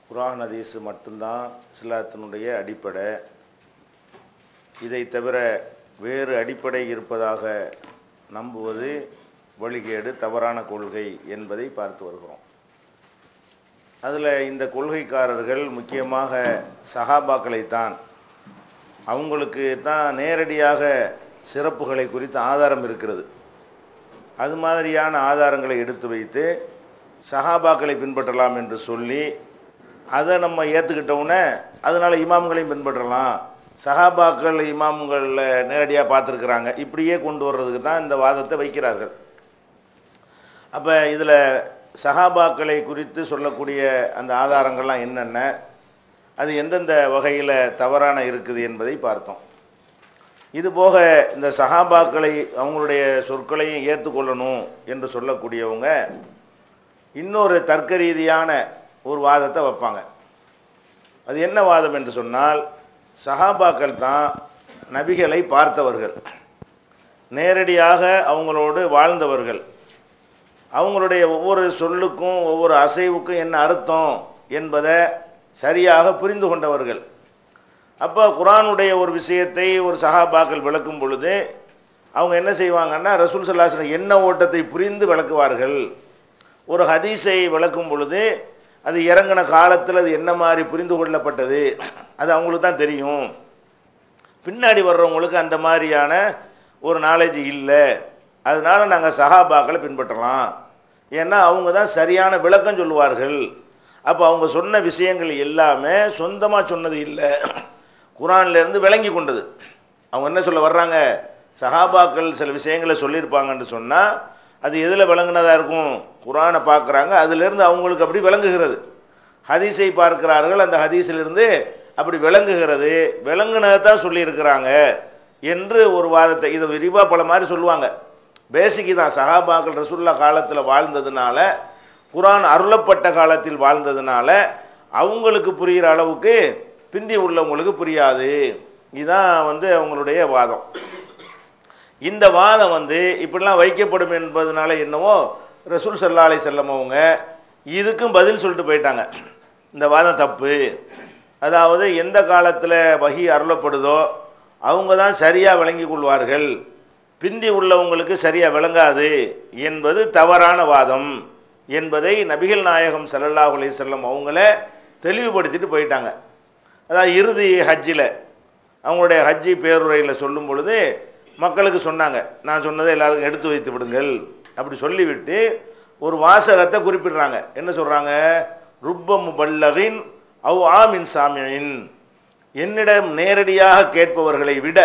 குரான் ஹதீஸ் மட்டும்தான் இஸ்லாத்தினுடைய அடிப்படை இதை தவிர வேறு அடிப்படை இருப்பதாக நம்புவது வழிகேடு தவறான கொள்கை என்பதை பார்த்து வருகிறோம் அதில் இந்த கொள்கைக்காரர்கள் முக்கியமாக சஹாபாக்களைத்தான் அவங்களுக்கு தான் நேரடியாக சிறப்புகளை குறித்து ஆதாரம் இருக்கிறது அது மாதிரியான ஆதாரங்களை எடுத்து வைத்து சஹாபாக்களை பின்பற்றலாம் என்று சொல்லி அதை நம்ம ஏற்றுக்கிட்டோன்னே அதனால் இமாம்களையும் பின்பற்றலாம் சஹாபாக்கள் இமாம்களில் நேரடியாக பார்த்துருக்குறாங்க இப்படியே கொண்டு வர்றதுக்கு தான் இந்த வாதத்தை வைக்கிறார்கள் அப்போ இதில் சஹாபாக்களை குறித்து சொல்லக்கூடிய அந்த ஆதாரங்கள்லாம் என்னென்ன அது எந்தெந்த வகையில் தவறான இருக்குது என்பதை பார்த்தோம் இது போக இந்த சஹாபாக்களை அவங்களுடைய சொற்களையும் ஏற்றுக்கொள்ளணும் என்று சொல்லக்கூடியவங்க இன்னொரு தர்க்க ரீதியான ஒரு வாதத்தை வைப்பாங்க அது என்ன வாதம் என்று சொன்னால் சஹாபாக்கள் தான் நபிகளை பார்த்தவர்கள் நேரடியாக அவங்களோடு வாழ்ந்தவர்கள் அவங்களுடைய ஒவ்வொரு சொல்லுக்கும் ஒவ்வொரு அசைவுக்கும் என்ன அர்த்தம் என்பதை சரியாக புரிந்து கொண்டவர்கள் அப்போ குரானுடைய ஒரு விஷயத்தை ஒரு சஹாபாக்கள் விளக்கும் பொழுது அவங்க என்ன செய்வாங்கன்னா ரசூல் சல்லாஹ் என்ன ஓட்டத்தை புரிந்து விளக்குவார்கள் ஒரு ஹதீஸை விளக்கும் பொழுது அது இறங்கின காலத்தில் அது என்ன மாதிரி புரிந்து கொள்ளப்பட்டது அது அவங்களுக்கு தான் தெரியும் பின்னாடி வர்றவங்களுக்கு அந்த மாதிரியான ஒரு நாலேஜ் இல்லை அதனால நாங்கள் சஹாபாக்களை பின்பற்றலாம் ஏன்னா அவங்க தான் சரியான விளக்கம் சொல்லுவார்கள் அப்போ அவங்க சொன்ன விஷயங்கள் எல்லாமே சொந்தமாக சொன்னது இல்லை குரான்லேருந்து விளங்கி கொண்டது அவங்க என்ன சொல்ல வர்றாங்க சஹாபாக்கள் சில விஷயங்களை சொல்லியிருப்பாங்கன்னு சொன்னால் அது எதில் விளங்குனதாக இருக்கும் குரானை பார்க்குறாங்க அதிலிருந்து அவங்களுக்கு அப்படி விளங்குகிறது ஹதீஸை பார்க்கிறார்கள் அந்த ஹதீஸிலிருந்து அப்படி விளங்குகிறது விளங்குனதை தான் சொல்லியிருக்கிறாங்க என்று ஒரு வாதத்தை இதை விரிவாக பல மாதிரி சொல்லுவாங்க பேசிக்கு தான் சஹாபாக்கள் ரசுல்லா காலத்தில் வாழ்ந்ததுனால குரான் அருளப்பட்ட காலத்தில் வாழ்ந்ததுனால அவங்களுக்கு புரிகிற அளவுக்கு பிந்தி உள்ளவங்களுக்கு புரியாது இதுதான் வந்து அவங்களுடைய வாதம் இந்த வாதம் வந்து இப்படிலாம் வைக்கப்படும் என்பதனால என்னவோ ரசூல் சல்லா அலி செல்லம் அவங்க இதுக்கும் பதில் சொல்லிட்டு போயிட்டாங்க இந்த வாதம் தப்பு அதாவது எந்த காலத்தில் வகி அருளப்படுதோ அவங்க தான் சரியாக விளங்கி கொள்வார்கள் பிந்தி உள்ளவங்களுக்கு சரியாக விளங்காது என்பது தவறான வாதம் என்பதை நபிகள் நாயகம் சல்லல்லாஹ் அலி செல்லம் அவங்கள தெளிவுபடுத்திட்டு போயிட்டாங்க அதாவது இறுதி ஹஜ்ஜில் அவங்களுடைய ஹஜ்ஜி பேருரையில் சொல்லும் பொழுது மக்களுக்கு சொன்னாங்க நான் சொன்னதை எல்லாருக்கும் எடுத்து வைத்து விடுங்கள் அப்படி சொல்லிவிட்டு ஒரு வாசகத்தை குறிப்பிடுறாங்க என்ன சொல்கிறாங்க ருப்பம் பல்லகின் அவ் ஆமின் சாமியின் என்னிடம் நேரடியாக கேட்பவர்களை விட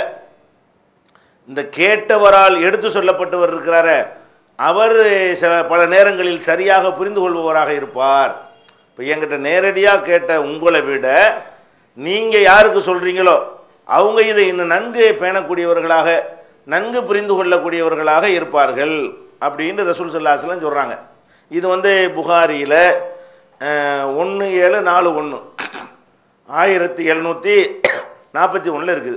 இந்த கேட்டவரால் எடுத்து சொல்லப்பட்டவர் இருக்கிறார அவர் சில பல நேரங்களில் சரியாக புரிந்து கொள்பவராக இருப்பார் இப்போ என்கிட்ட நேரடியாக கேட்ட உங்களை விட நீங்கள் யாருக்கு சொல்கிறீங்களோ அவங்க இதை இன்னும் நன்கு பேணக்கூடியவர்களாக நன்கு புரிந்து கொள்ளக்கூடியவர்களாக இருப்பார்கள் அப்படின்னு ரசூல் சல்லாஸ்லாம் சொல்கிறாங்க இது வந்து புகாரியில் ஒன்று ஏழு நாலு ஒன்று ஆயிரத்தி எழுநூற்றி நாற்பத்தி ஒன்றில் இருக்குது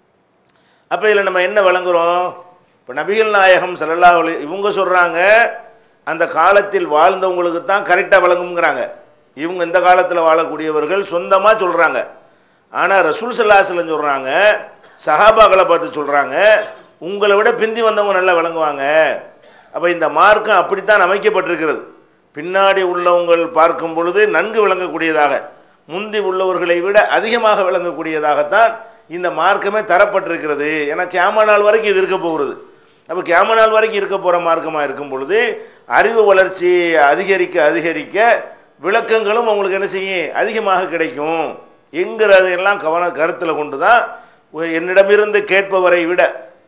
அப்போ இதில் நம்ம என்ன வழங்குறோம் இப்போ நபிகள் நாயகம் சல்லல்லா இவங்க சொல்கிறாங்க அந்த காலத்தில் வாழ்ந்தவங்களுக்கு தான் கரெக்டாக வழங்குங்கிறாங்க இவங்க இந்த காலத்தில் வாழக்கூடியவர்கள் சொந்தமாக சொல்கிறாங்க ஆனால் ரசூல் சல்லாஹலம் சொல்கிறாங்க சஹாபாக்களை பார்த்து சொல்கிறாங்க உங்களை விட பிந்தி வந்தவங்க நல்லா விளங்குவாங்க அப்போ இந்த மார்க்கம் அப்படித்தான் அமைக்கப்பட்டிருக்கிறது பின்னாடி உள்ளவங்கள் பார்க்கும் பொழுது நன்கு விளங்கக்கூடியதாக முந்தி உள்ளவர்களை விட அதிகமாக விளங்கக்கூடியதாகத்தான் இந்த மார்க்கமே தரப்பட்டிருக்கிறது ஏன்னா கேம நாள் வரைக்கும் இது இருக்க போகிறது அப்போ கேம நாள் வரைக்கும் இருக்க போகிற மார்க்கமாக இருக்கும் பொழுது அறிவு வளர்ச்சி அதிகரிக்க அதிகரிக்க விளக்கங்களும் அவங்களுக்கு என்ன செய்யும் அதிகமாக கிடைக்கும் என்கிறதையெல்லாம் கவன கருத்தில் கொண்டு தான் என்னிடமிருந்து கேட்பவரை விட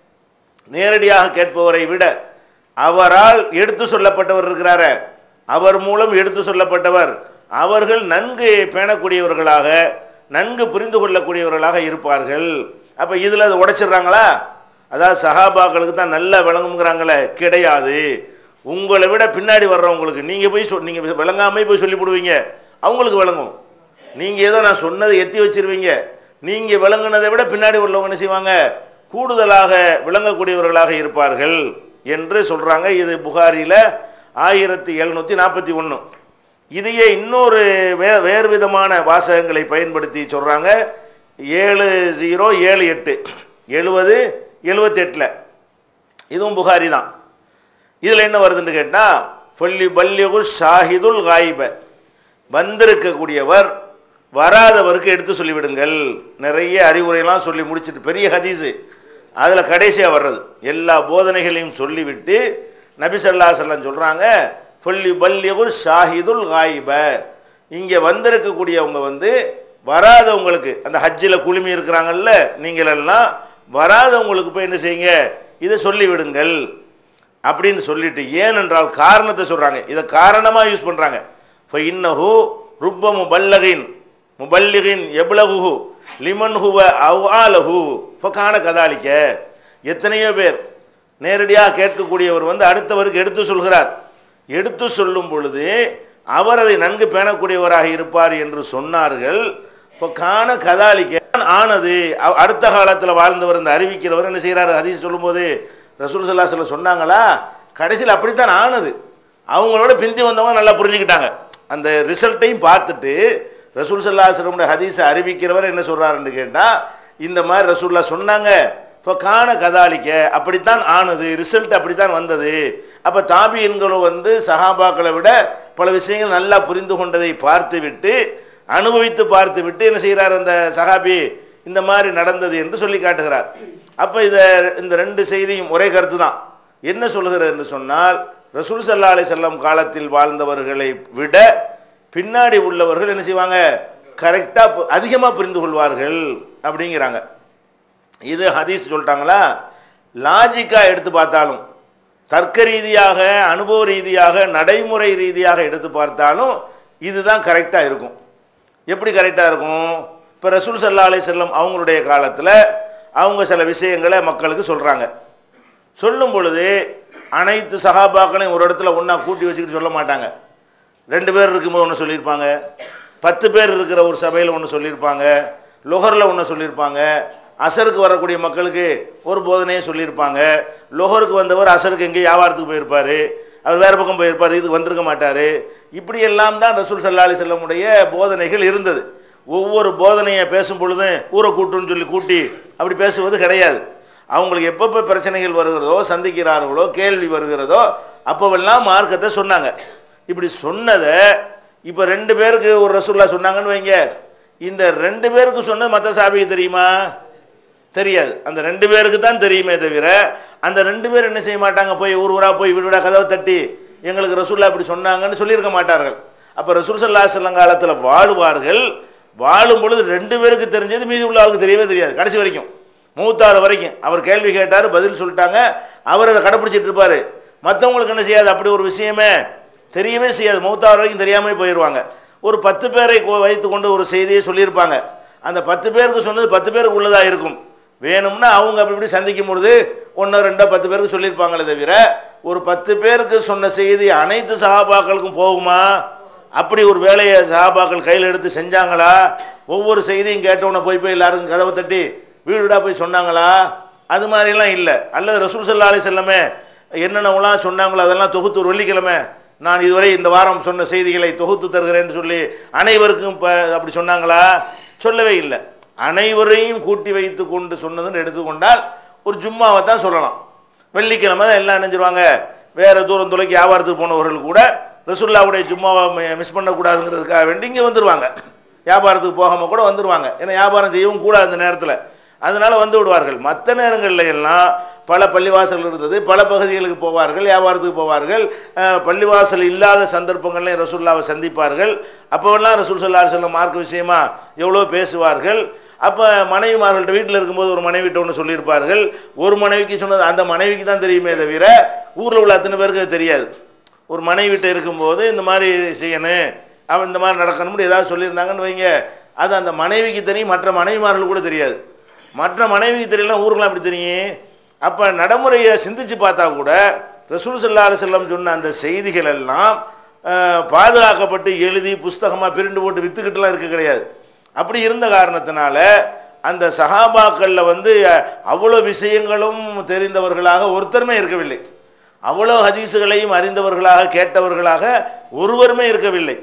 நேரடியாக கேட்பவரை விட அவரால் எடுத்து சொல்லப்பட்டவர் இருக்கிறார அவர் மூலம் எடுத்து சொல்லப்பட்டவர் அவர்கள் நன்கு பேணக்கூடியவர்களாக நன்கு புரிந்து கொள்ளக்கூடியவர்களாக இருப்பார்கள் அப்போ இதில் அதை உடைச்சிடுறாங்களா அதாவது சஹாபாக்களுக்கு தான் நல்லா விளங்குங்கிறாங்களே கிடையாது உங்களை விட பின்னாடி வர்றவங்களுக்கு நீங்கள் போய் சொல் நீங்கள் விளங்காமே போய் சொல்லி போடுவீங்க அவங்களுக்கு விளங்கும் நீங்கள் ஏதோ நான் சொன்னதை எத்தி வச்சிருவீங்க நீங்கள் விளங்குனதை விட பின்னாடி உள்ளவங்க என்ன செய்வாங்க கூடுதலாக விளங்கக்கூடியவர்களாக இருப்பார்கள் என்று சொல்கிறாங்க இது புகாரியில் ஆயிரத்தி எழுநூற்றி நாற்பத்தி ஒன்று இதையே இன்னொரு வே வேறு விதமான வாசகங்களை பயன்படுத்தி சொல்கிறாங்க ஏழு ஜீரோ ஏழு எட்டு எழுபது எழுபத்தெட்டில் இதுவும் புகாரி தான் இதில் என்ன வருதுன்னு கேட்டால் ஃபல்லி பல்லிகு ஷாஹிதுல் காயிப வந்திருக்கக்கூடியவர் வராதவருக்கு எடுத்து சொல்லிவிடுங்கள் நிறைய அறிவுரையெல்லாம் சொல்லி முடிச்சிட்டு பெரிய ஹதீஸு அதில் கடைசியாக வர்றது எல்லா போதனைகளையும் சொல்லிவிட்டு நபி ஸல்லல்லாஹு அலைஹி வஸல்லம் சொல்கிறாங்க ஃபல்லி பல்லிகு ஷாஹிதுல் காயிப இங்கே வந்திருக்கக்கூடியவங்க வந்து வராதவங்களுக்கு அந்த ஹஜ்ஜில் குழுமி இருக்கிறாங்கல்ல நீங்கள் எல்லாம் வராதவங்களுக்கு போய் என்ன செய்யுங்க இதை சொல்லிவிடுங்கள் அப்படின்னு சொல்லிட்டு ஏனென்றால் காரணத்தை சொல்றாங்க இதை காரணமா யூஸ் பண்றாங்க இப்போ இன்னஹு ருப்ப முபல்லகின் முபல்லிகின் எவ்வளவு லிமன் ஹுவ அவ்ஆலஹு ஃபகான கதாலிக்க எத்தனையோ பேர் நேரடியாக கேட்கக்கூடியவர் வந்து அடுத்தவருக்கு எடுத்து சொல்கிறார் எடுத்து சொல்லும் பொழுது அவர் அதை நன்கு பேணக்கூடியவராக இருப்பார் என்று சொன்னார்கள் ஃபகான கதாலிக்க ஆனது அ- அடுத்த காலத்தில் வாழ்ந்தவர் இந்த அறிவிக்கிறவர் என்ன செய்கிறாரு ஹதீஸ் சொல்லும்போது ரசூல் சல்லா சொல்ல சொன்னாங்களா கடைசியில் அப்படித்தான் ஆனது அவங்களோட பிந்தி வந்தவங்க நல்லா புரிஞ்சுக்கிட்டாங்க அந்த ரிசல்ட்டையும் பார்த்துட்டு ரசூல் சல்லா சொல்லமுடைய ஹதீஸை அறிவிக்கிறவர் என்ன சொல்கிறாருன்னு கேட்டால் இந்த மாதிரி ரசூல்லா சொன்னாங்க இப்போ காண கதாலிக்க அப்படித்தான் ஆனது ரிசல்ட் அப்படித்தான் வந்தது அப்போ தாபியன்களும் வந்து சஹாபாக்களை விட பல விஷயங்கள் நல்லா புரிந்து கொண்டதை பார்த்து விட்டு அனுபவித்து பார்த்து விட்டு என்ன செய்கிறார் அந்த சஹாபி இந்த மாதிரி நடந்தது என்று சொல்லி காட்டுகிறார் அப்போ இதை இந்த ரெண்டு செய்தியும் ஒரே கருத்து தான் என்ன சொல்கிறது என்று சொன்னால் ரசூல் சல்லா அலை செல்லம் காலத்தில் வாழ்ந்தவர்களை விட பின்னாடி உள்ளவர்கள் என்ன செய்வாங்க கரெக்டாக அதிகமாக புரிந்து கொள்வார்கள் அப்படிங்கிறாங்க இது ஹதீஸ் சொல்லிட்டாங்களா லாஜிக்காக எடுத்து பார்த்தாலும் தர்க்க ரீதியாக அனுபவ ரீதியாக நடைமுறை ரீதியாக எடுத்து பார்த்தாலும் இதுதான் கரெக்டாக இருக்கும் எப்படி கரெக்டாக இருக்கும் இப்போ ரசூல் சல்லா அலை செல்லம் அவங்களுடைய காலத்தில் அவங்க சில விஷயங்களை மக்களுக்கு சொல்கிறாங்க சொல்லும் பொழுது அனைத்து சகாபாக்களையும் ஒரு இடத்துல ஒன்றா கூட்டி வச்சுக்கிட்டு சொல்ல மாட்டாங்க ரெண்டு பேர் இருக்கும்போது ஒன்று சொல்லியிருப்பாங்க பத்து பேர் இருக்கிற ஒரு சபையில் ஒன்று சொல்லியிருப்பாங்க லொஹரில் ஒன்று சொல்லியிருப்பாங்க அசருக்கு வரக்கூடிய மக்களுக்கு ஒரு போதனையை சொல்லியிருப்பாங்க லொஹருக்கு வந்தவர் அசருக்கு எங்கேயும் வியாபாரத்துக்கு போயிருப்பார் அவர் வேறு பக்கம் போயிருப்பார் இதுக்கு வந்திருக்க மாட்டார் இப்படி எல்லாம் தான் ரசூல் சல்லா அலி செல்லமுடைய போதனைகள் இருந்தது ஒவ்வொரு போதனையை பேசும் பொழுதும் ஊரை கூட்டுன்னு சொல்லி கூட்டி அப்படி பேசுவது கிடையாது அவங்களுக்கு எப்பப்போ பிரச்சனைகள் வருகிறதோ சந்திக்கிறார்களோ கேள்வி வருகிறதோ அப்போவெல்லாம் மார்க்கத்தை சொன்னாங்க இப்படி சொன்னதை இப்போ ரெண்டு பேருக்கு ஒரு ரசூல்லா சொன்னாங்கன்னு வைங்க இந்த ரெண்டு பேருக்கு சொன்னது மற்ற சாபிக்கு தெரியுமா தெரியாது அந்த ரெண்டு பேருக்கு தான் தெரியுமே தவிர அந்த ரெண்டு பேர் என்ன செய்ய மாட்டாங்க போய் ஊர் ஊரா போய் வீடு வீடா கதவை தட்டி எங்களுக்கு ரசூல்லா இப்படி சொன்னாங்கன்னு சொல்லியிருக்க மாட்டார்கள் அப்போ ரசூல் சல்லா செல்லம் காலத்தில் வாழுவார்கள் வாழும் பொழுது ரெண்டு பேருக்கு தெரிஞ்சது மீதி உள்ள ஆளுக்கு தெரியவே தெரியாது கடைசி வரைக்கும் மூத்தாறு வரைக்கும் அவர் கேள்வி கேட்டார் பதில் சொல்லிட்டாங்க அவர் அதை கடைப்பிடிச்சிட்டு இருப்பார் மற்றவங்களுக்கு என்ன செய்யாது அப்படி ஒரு விஷயமே தெரியவே செய்யாது மூத்தாறு வரைக்கும் தெரியாமே போயிடுவாங்க ஒரு பத்து பேரை கொ- வைத்துக்கொண்டு ஒரு செய்தியை சொல்லியிருப்பாங்க அந்த பத்து பேருக்கு சொன்னது பத்து பேருக்கு உள்ளதாக இருக்கும் வேணும்னா அவங்க அப்படி இப்படி சந்திக்கும் பொழுது ஒன்றோ ரெண்டோ பத்து பேருக்கு சொல்லியிருப்பாங்களே தவிர ஒரு பத்து பேருக்கு சொன்ன செய்தி அனைத்து சகாபாக்களுக்கும் போகுமா அப்படி ஒரு வேலையை சகாபாக்கள் கையில் எடுத்து செஞ்சாங்களா ஒவ்வொரு செய்தியும் கேட்டவுடனே போய் போய் எல்லாருக்கும் கதவை தட்டி வீடு வீடாக போய் சொன்னாங்களா அது மாதிரிலாம் இல்லை அல்லது ரசூல் சல்லா அலி செல்லமே என்னென்னலாம் சொன்னாங்களோ அதெல்லாம் தொகுத்து ஒரு வெள்ளிக்கிழமை நான் இதுவரை இந்த வாரம் சொன்ன செய்திகளை தொகுத்து தருகிறேன்னு சொல்லி அனைவருக்கும் இப்போ அப்படி சொன்னாங்களா சொல்லவே இல்லை அனைவரையும் கூட்டி வைத்து கொண்டு சொன்னதுன்னு எடுத்துக்கொண்டால் ஒரு ஜும்மாவை தான் சொல்லலாம் வெள்ளிக்கிழமை தான் எல்லாம் நினைஞ்சிருவாங்க வேறு தூரம் தொலைக்கு வியாபாரத்துக்கு போனவர்கள் கூட ரசுல்லாவுடைய ஜும்மாவை மிஸ் பண்ணக்கூடாதுங்கிறதுக்காக வேண்டி இங்கே வந்துடுவாங்க வியாபாரத்துக்கு போகாமல் கூட வந்துடுவாங்க ஏன்னா வியாபாரம் செய்யவும் கூடாது அந்த நேரத்தில் அதனால வந்து விடுவார்கள் மற்ற நேரங்களில் எல்லாம் பல பள்ளிவாசல் இருந்தது பல பகுதிகளுக்கு போவார்கள் வியாபாரத்துக்கு போவார்கள் அஹ், பள்ளிவாசல் இல்லாத சந்தர்ப்பங்கள்லையும் ரசூல்லாவை சந்திப்பார்கள் அப்போவெல்லாம் ரசூல் சல்லா செல்லம் மார்க்க விஷயமா எவ்வளோ பேசுவார்கள் அப்போ மனைவிமார்கள்ட்ட வீட்டில் இருக்கும்போது ஒரு மனைவிட்ட ஒன்று சொல்லியிருப்பார்கள் ஒரு மனைவிக்கு சொன்னது அந்த மனைவிக்கு தான் தெரியுமே தவிர ஊரில் உள்ள அத்தனை பேருக்கு அது தெரியாது ஒரு மனைவிட்ட இருக்கும்போது இந்த மாதிரி செய்யணும் அவன் இந்த மாதிரி நடக்கணும்னு ஏதாவது சொல்லியிருந்தாங்கன்னு வைங்க அது அந்த மனைவிக்கு தெரியும் மற்ற மனைவிமார்கள் கூட தெரியாது மற்ற மனைவிக்கு தெரியலாம் ஊருக்குலாம் அப்படி தெரியும் அப்போ நடைமுறையை சிந்திச்சு பார்த்தா கூட ரசூல் சல்லா செல்லம் சொன்ன அந்த செய்திகள் எல்லாம் அஹ், பாதுகாக்கப்பட்டு எழுதி புஸ்தகமாக பிரிண்டு போட்டு வித்துக்கிட்டுலாம் இருக்க கிடையாது அப்படி இருந்த காரணத்தினால அந்த சஹாபாக்களில் வந்து அஹ், அவ்வளோ விஷயங்களும் தெரிந்தவர்களாக ஒருத்தருமே இருக்கவில்லை அவ்வளோ ஹதீஸுகளையும் அறிந்தவர்களாக கேட்டவர்களாக ஒருவருமே இருக்கவில்லை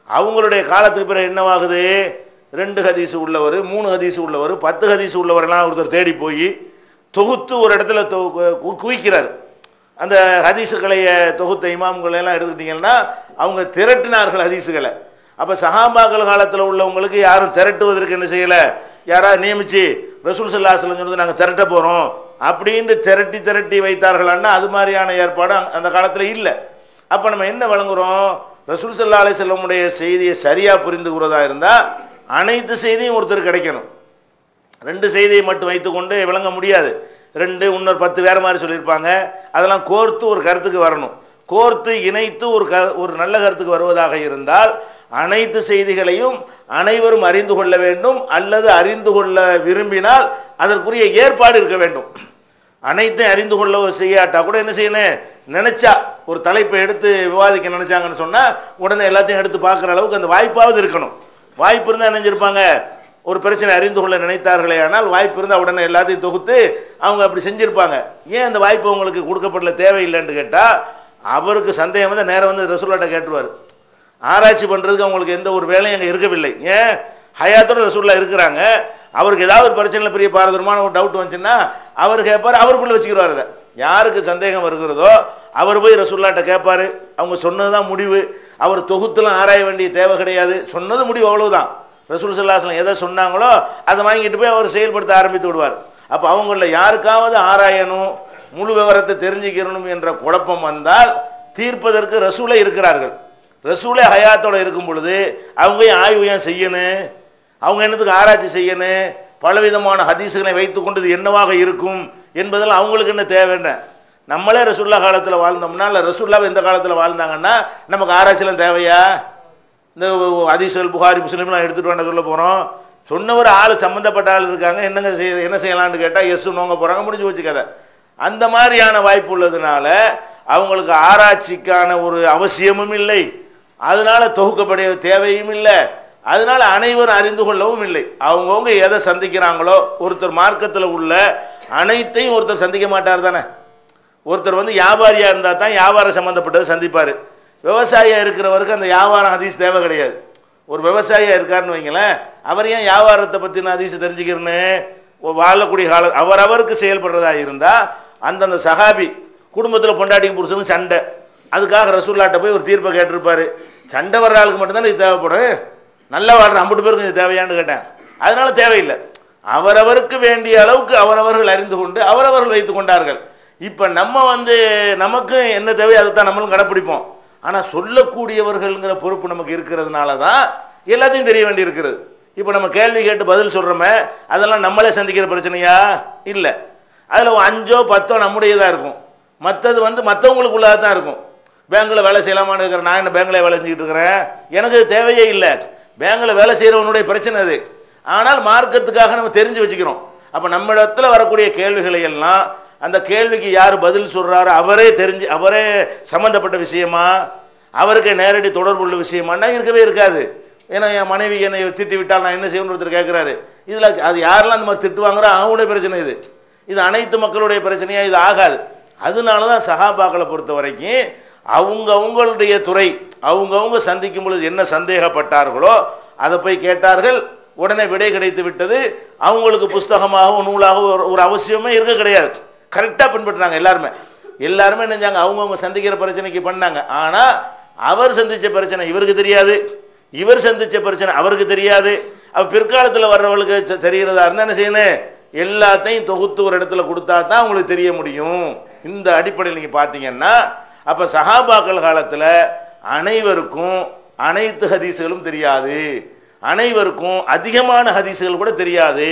அவங்களுடைய காலத்துக்கு பிறகு என்னவாகுது ரெண்டு ஹதீஸ் உள்ளவர் மூணு ஹதீஸ் உள்ளவர் பத்து ஹதீஸ் உள்ளவரெல்லாம் ஒருத்தர் தேடி போய் தொகுத்து ஒரு இடத்துல தொ- கு- குவிக்கிறார் அந்த ஹதீஸுகளை தொகுத்த இமாம்களை எல்லாம் எடுத்துக்கிட்டிங்கன்னா அவங்க திரட்டினார்கள் ஹதீஸுகளை அப்போ சஹாபாக்கள் காலத்தில் உள்ளவங்களுக்கு யாரும் திரட்டுவதற்கு என்ன செய்யலை யாராவது நியமிச்சு ரசூல் சல்லா சொன்னது நாங்கள் திரட்ட போகிறோம் அப்படின்ட்டு திரட்டி திரட்டி வைத்தார்கள்னா அது மாதிரியான ஏற்பாடு அங்க- அந்த காலத்தில் இல்லை அப்போ நம்ம என்ன வழங்குறோம் ரசூல் சல்லா அலி செல்லமுடைய செய்தியை சரியாக புரிந்து கூறதா இருந்தால் அனைத்து செய்தியும் ஒருத்தர் கிடைக்கணும் ரெண்டு செய்தியை மட்டும் வைத்துக்கொண்டு விளங்க முடியாது ரெண்டு இன்னொரு பத்து வேறு மாதிரி சொல்லியிருப்பாங்க அதெல்லாம் கோர்த்து ஒரு கருத்துக்கு வரணும் கோர்த்து இணைத்து ஒரு க ஒரு நல்ல கருத்துக்கு வருவதாக இருந்தால் அனைத்து செய்திகளையும் அனைவரும் அறிந்து கொள்ள வேண்டும் அல்லது அறிந்து கொள்ள விரும்பினால் அதற்குரிய ஏற்பாடு இருக்க வேண்டும் அனைத்தையும் அறிந்து கொள்ள செய்யாட்டா கூட என்ன செய்யணும் நினைச்சா ஒரு தலைப்பை எடுத்து விவாதிக்க நினைச்சாங்கன்னு சொன்னால் உடனே எல்லாத்தையும் எடுத்து பார்க்குற அளவுக்கு அந்த வாய்ப்பாவது இருக்கணும் வாய்ப்பு இருந்தால் நினைஞ்சிருப்பாங்க ஒரு பிரச்சனை அறிந்து கொள்ள நினைத்தார்களே ஆனால் வாய்ப்பு இருந்தால் உடனே எல்லாத்தையும் தொகுத்து அவங்க அப்படி செஞ்சுருப்பாங்க ஏன் அந்த வாய்ப்பு உங்களுக்கு கொடுக்கப்படல தேவையில்லைன்னு கேட்டால் அவருக்கு சந்தேகம் வந்து நேரம் வந்து ரசூல்லாட்ட கேட்டுருவார் ஆராய்ச்சி பண்ணுறதுக்கு அவங்களுக்கு எந்த ஒரு வேலையும் அங்கே இருக்கவில்லை ஏன் ஹயாத்தோட ரசூல்லா இருக்கிறாங்க அவருக்கு ஏதாவது ஒரு பிரச்சனையில் பெரிய பாரதூரமான ஒரு டவுட் வந்துச்சுன்னா அவர் கேட்பார் அவருக்குள்ளே வச்சுக்கிறார் அதை யாருக்கு சந்தேகம் வருகிறதோ அவர் போய் ரசூல்லாட்ட கேட்பார் அவங்க சொன்னது தான் முடிவு அவர் தொகுத்துலாம் ஆராய வேண்டிய தேவை கிடையாது சொன்னது முடிவு அவ்வளவுதான் ரசூல் சல்லாஸ்லாம் எதை சொன்னாங்களோ அதை வாங்கிட்டு போய் அவர் செயல்படுத்த ஆரம்பித்து விடுவார் அப்போ அவங்களில் யாருக்காவது ஆராயணும் முழு விவரத்தை தெரிஞ்சுக்கணும் என்ற குழப்பம் வந்தால் தீர்ப்பதற்கு ரசூலே இருக்கிறார்கள் ரசூலே ஹயாத்தோட இருக்கும் பொழுது அவங்க ஏன் ஆய்வு ஏன் செய்யணும் அவங்க என்னத்துக்கு ஆராய்ச்சி செய்யணும் பலவிதமான ஹதீஸுகளை வைத்துக்கொண்டு இது என்னவாக இருக்கும் என்பதெல்லாம் அவங்களுக்கு என்ன தேவைன்னு நம்மளே ரசூல்லா காலத்தில் வாழ்ந்தோம்னா இல்லை ரசூல்லாவை எந்த காலத்தில் வாழ்ந்தாங்கன்னா நமக்கு ஆராய்ச்சிலாம் தேவையா இந்த ஹதீஸ்கள் புகாரி முஸ்லீம்லாம் எடுத்துகிட்டு வேண்ட சொல்ல போகிறோம் சொன்னவர் ஆள் சம்மந்தப்பட்ட ஆள் இருக்காங்க என்னங்க செய்ய என்ன செய்யலாம்னு கேட்டால் எஸ் நோங்க போகிறாங்க முடிஞ்சு வச்சு கதை அந்த மாதிரியான வாய்ப்பு உள்ளதுனால அவங்களுக்கு ஆராய்ச்சிக்கான ஒரு அவசியமும் இல்லை அதனால தொகுக்கப்படைய தேவையும் இல்லை அதனால அனைவரும் அறிந்து கொள்ளவும் இல்லை அவங்கவுங்க எதை சந்திக்கிறாங்களோ ஒருத்தர் மார்க்கத்தில் உள்ள அனைத்தையும் ஒருத்தர் சந்திக்க மாட்டார் தானே ஒருத்தர் வந்து வியாபாரியாக இருந்தால் தான் வியாபாரம் சம்மந்தப்பட்டதை சந்திப்பார் விவசாயியாக இருக்கிறவருக்கு அந்த வியாபாரம் ஹதீஸ் தேவை கிடையாது ஒரு விவசாயியாக இருக்காருன்னு வைங்களேன் அவர் ஏன் வியாபாரத்தை பற்றின ஹதீஸ் தெரிஞ்சுக்கிறேன்னு வாழக்கூடிய கால அவரவருக்கு செயல்படுறதா இருந்தால் அந்தந்த சஹாபி குடும்பத்தில் பொண்டாட்டியும் புருஷனும் சண்டை அதுக்காக ரசூல்லாட்ட போய் ஒரு தீர்ப்பை கேட்டிருப்பாரு சண்டை வர்ற ஆளுக்கு மட்டும்தான் இது தேவைப்படும் நல்லா வாழ்ற ஐம்பது பேருக்கு இது தேவையான்னு கேட்டேன் அதனால தேவையில்லை அவரவருக்கு வேண்டிய அளவுக்கு அவரவர்கள் அறிந்து கொண்டு அவரவர்கள் வைத்து கொண்டார்கள் இப்போ நம்ம வந்து நமக்கு என்ன தேவை அதை தான் நம்மளும் கடைப்பிடிப்போம் ஆனால் சொல்லக்கூடியவர்கள்ங்கிற பொறுப்பு நமக்கு இருக்கிறதுனால தான் எல்லாத்தையும் தெரிய வேண்டி இருக்கிறது இப்போ நம்ம கேள்வி கேட்டு பதில் சொல்கிறோமே அதெல்லாம் நம்மளே சந்திக்கிற பிரச்சனையா இல்லை அதில் அஞ்சோ பத்தோ நம்முடையதாக இருக்கும் மற்றது வந்து மற்றவங்களுக்குள்ளதாக தான் இருக்கும் பேங்கில் வேலை செய்யலாமான்னு இருக்கிறேன் நான் என்ன பேங்கில் வேலை செஞ்சுட்டு இருக்கிறேன் எனக்கு அது தேவையே இல்லை பேங்கில் வேலை செய்கிறவனுடைய பிரச்சனை அது ஆனால் மார்க்கத்துக்காக நம்ம தெரிஞ்சு வச்சுக்கிறோம் அப்போ நம்ம இடத்துல வரக்கூடிய கேள்விகளை எல்லாம் அந்த கேள்விக்கு யார் பதில் சொல்கிறாரோ அவரே தெரிஞ்சு அவரே சம்மந்தப்பட்ட விஷயமா அவருக்கு நேரடி தொடர்புள்ள விஷயமானா இருக்கவே இருக்காது ஏன்னா என் மனைவி என்னை திட்டி விட்டால் நான் என்ன செய்யணும்னு ஒருத்தர் கேட்குறாரு இதில் அது யாரெல்லாம் அந்த மாதிரி திட்டுவாங்களோ அவங்களுடைய பிரச்சனை இது இது அனைத்து மக்களுடைய பிரச்சனையாக இது ஆகாது அதனால தான் சகாபாக்களை பொறுத்த வரைக்கும் அவங்க அவங்களுடைய துறை அவங்கவுங்க சந்திக்கும் பொழுது என்ன சந்தேகப்பட்டார்களோ அதை போய் கேட்டார்கள் உடனே விடை கிடைத்து விட்டது அவங்களுக்கு புஸ்தகமாகவோ நூலாகவோ ஒரு- ஒரு அவசியமே இருக்க கிடையாது கரெக்டாக பின்பற்றினாங்க எல்லாருமே எல்லாருமே நினைஞ்சாங்க அவங்கவுங்க சந்திக்கிற பிரச்சனைக்கு பண்ணாங்க ஆனால் அவர் சந்தித்த பிரச்சனை இவருக்கு தெரியாது இவர் சந்தித்த பிரச்சனை அவருக்கு தெரியாது அப்போ பிற்காலத்தில் வர்றவங்களுக்கு தெ- தெரிகிறதா இருந்தால் என்ன செய்யணும் எல்லாத்தையும் தொகுத்து ஒரு இடத்துல கொடுத்தா தான் உங்களுக்கு தெரிய முடியும் இந்த அடிப்படையில் நீங்கள் பார்த்தீங்கன்னா அப்போ சஹாபாக்கள் காலத்தில் அனைவருக்கும் அனைத்து ஹதீஸுகளும் தெரியாது அனைவருக்கும் அதிகமான ஹதீஸுகள் கூட தெரியாது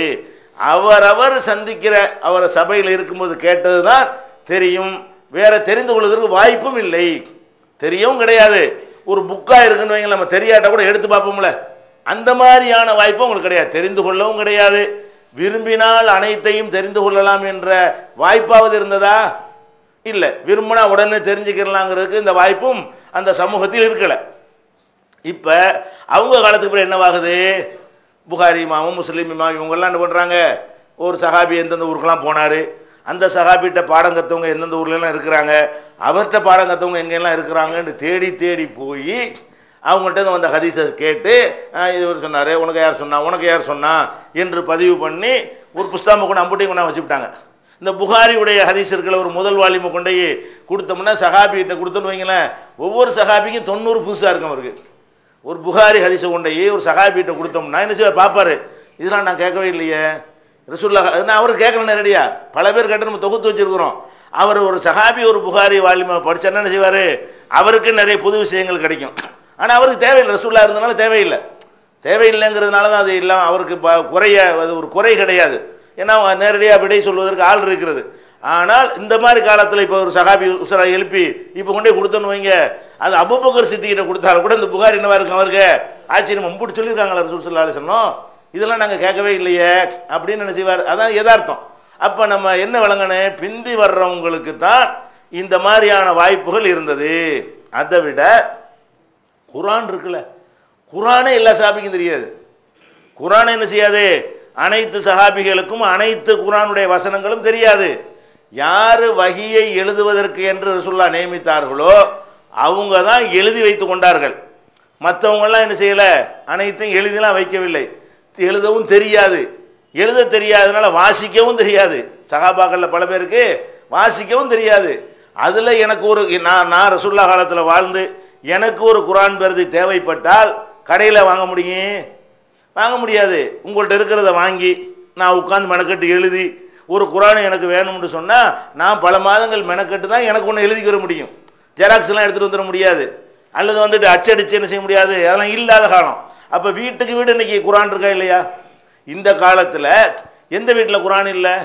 அவரவர் சந்திக்கிற அவர் சபையில் இருக்கும்போது கேட்டது தான் தெரியும் வேற தெரிந்து கொள்வதற்கு வாய்ப்பும் இல்லை தெரியவும் கிடையாது ஒரு புக்காக இருக்குன்னு வைங்க நம்ம தெரியாட்ட கூட எடுத்து பார்ப்போம்ல அந்த மாதிரியான வாய்ப்பும் உங்களுக்கு கிடையாது தெரிந்து கொள்ளவும் கிடையாது விரும்பினால் அனைத்தையும் தெரிந்து கொள்ளலாம் என்ற வாய்ப்பாவது இருந்ததா இல்லை விரும்பினா உடனே தெரிஞ்சுக்கிறலாங்கிறதுக்கு இந்த வாய்ப்பும் அந்த சமூகத்தில் இருக்கலை இப்போ அவங்க காலத்துக்கு பிறகு என்னவாகுது புகாரி இமாமும் முஸ்லீம் இமாம் இவங்கெல்லாம் என்ன பண்ணுறாங்க ஒரு சஹாபி எந்தெந்த ஊருக்கெல்லாம் போனார் அந்த சஹாபிகிட்ட பாடம் கற்றவங்க எந்தெந்த ஊர்லலாம் இருக்கிறாங்க அவர்கிட்ட பாடம் கற்றவங்க எங்கெல்லாம் இருக்கிறாங்கன்னு தேடி தேடி போய் அவங்கள்ட்ட வந்த ஹதீஸை கேட்டு அஹ், இவர் சொன்னார் உனக்கு யார் சொன்னா உனக்கு யார் சொன்னா என்று பதிவு பண்ணி ஒரு புஸ்தகம் கொண்டு அம்புட்டையும் கொண்டு வச்சுவிட்டாங்க இந்த புகாரியுடைய ஹதீஸ் இருக்கிற ஒரு முதல் வாலிமை கொண்டு போய் கொடுத்தோம்னா சஹாபிகிட்ட கொடுத்தோன்னு வைங்களேன் ஒவ்வொரு சஹாபிக்கும் தொண்ணூறு புதுசாக இருக்கும் அவருக்கு ஒரு புகாரி ஹதீஸை கொண்டு போய் ஒரு சஹாபிகிட்ட கொடுத்தோம்னா என்ன செய்வார் பார்ப்பாரு இதெல்லாம் நான் கேட்கவே இல்லையே ரசூல்லா நான் அவருக்கு கேட்கல நேரடியா பல பேர் கேட்டு நம்ம தொகுத்து வச்சிருக்கிறோம் அவர் ஒரு சஹாபி ஒரு புகாரி வாலிமை படிச்சாருன்னா என்ன செய்வார் அவருக்கு நிறைய புது விஷயங்கள் கிடைக்கும் ஆனால் அவருக்கு தேவையில்லை ரசூல்லா இருந்தனால தேவையில்லை தேவையில்லைங்கிறதுனால தான் அது இல்லாமல் அவருக்கு ப- குறைய அது ஒரு குறை கிடையாது ஏன்னா அவங்க நேரடியாக விடை சொல்வதற்கு ஆள் இருக்கிறது ஆனால் இந்த மாதிரி காலத்தில் இப்போ ஒரு சகாபி உசரா எழுப்பி இப்போ கொண்டே கொடுத்தோன்னு வைங்க அது அபுபக்கர் சித்திகிட்ட கொடுத்தாலும் கூட இந்த புகார் என்னவா இருக்கும் அவருக்கு ஆச்சரியம் மும்பிட்டு சொல்லியிருக்காங்களா ரசூல் சல்லா சொன்னோம் இதெல்லாம் நாங்கள் கேட்கவே இல்லையே அப்படின்னு என்ன செய்வார் அதான் யதார்த்தம் அப்போ நம்ம என்ன விளங்கணும் பிந்தி வர்றவங்களுக்கு தான் இந்த மாதிரியான வாய்ப்புகள் இருந்தது அதை விட குரான் இருக்குல்ல குரானே எல்லா சஹாபிக்கும் தெரியாது குரான் என்ன செய்யாது அனைத்து சஹாபிகளுக்கும் அனைத்து குரானுடைய வசனங்களும் தெரியாது யார் வகியை எழுதுவதற்கு என்று ரசூல்லா நியமித்தார்களோ அவங்க தான் எழுதி வைத்து கொண்டார்கள் மற்றவங்கெல்லாம் என்ன செய்யலை அனைத்தும் எழுதிலாம் வைக்கவில்லை எழுதவும் தெரியாது எழுத தெரியாதனால வாசிக்கவும் தெரியாது சகாபாக்களில் பல பேருக்கு வாசிக்கவும் தெரியாது அதில் எனக்கு ஒரு நான் நான் ரசூல்லா காலத்தில் வாழ்ந்து எனக்கு ஒரு குரான் பிரதி தேவைப்பட்டால் கடையில் வாங்க முடியும் வாங்க முடியாது உங்கள்கிட்ட இருக்கிறத வாங்கி நான் உட்காந்து மெனக்கட்டு எழுதி ஒரு குரான் எனக்கு வேணும்னு சொன்னால் நான் பல மாதங்கள் மெனக்கட்டு தான் எனக்கு ஒன்று எழுதிக்கிற முடியும் ஜெராக்ஸ்லாம் எடுத்துகிட்டு வந்துட முடியாது அல்லது வந்துட்டு அச்சடிச்சு என்ன செய்ய முடியாது அதெல்லாம் இல்லாத காலம் அப்போ வீட்டுக்கு வீடு இன்னைக்கு குரான் இருக்கா இல்லையா இந்த காலத்தில் எந்த வீட்டில் குரான் இல்லை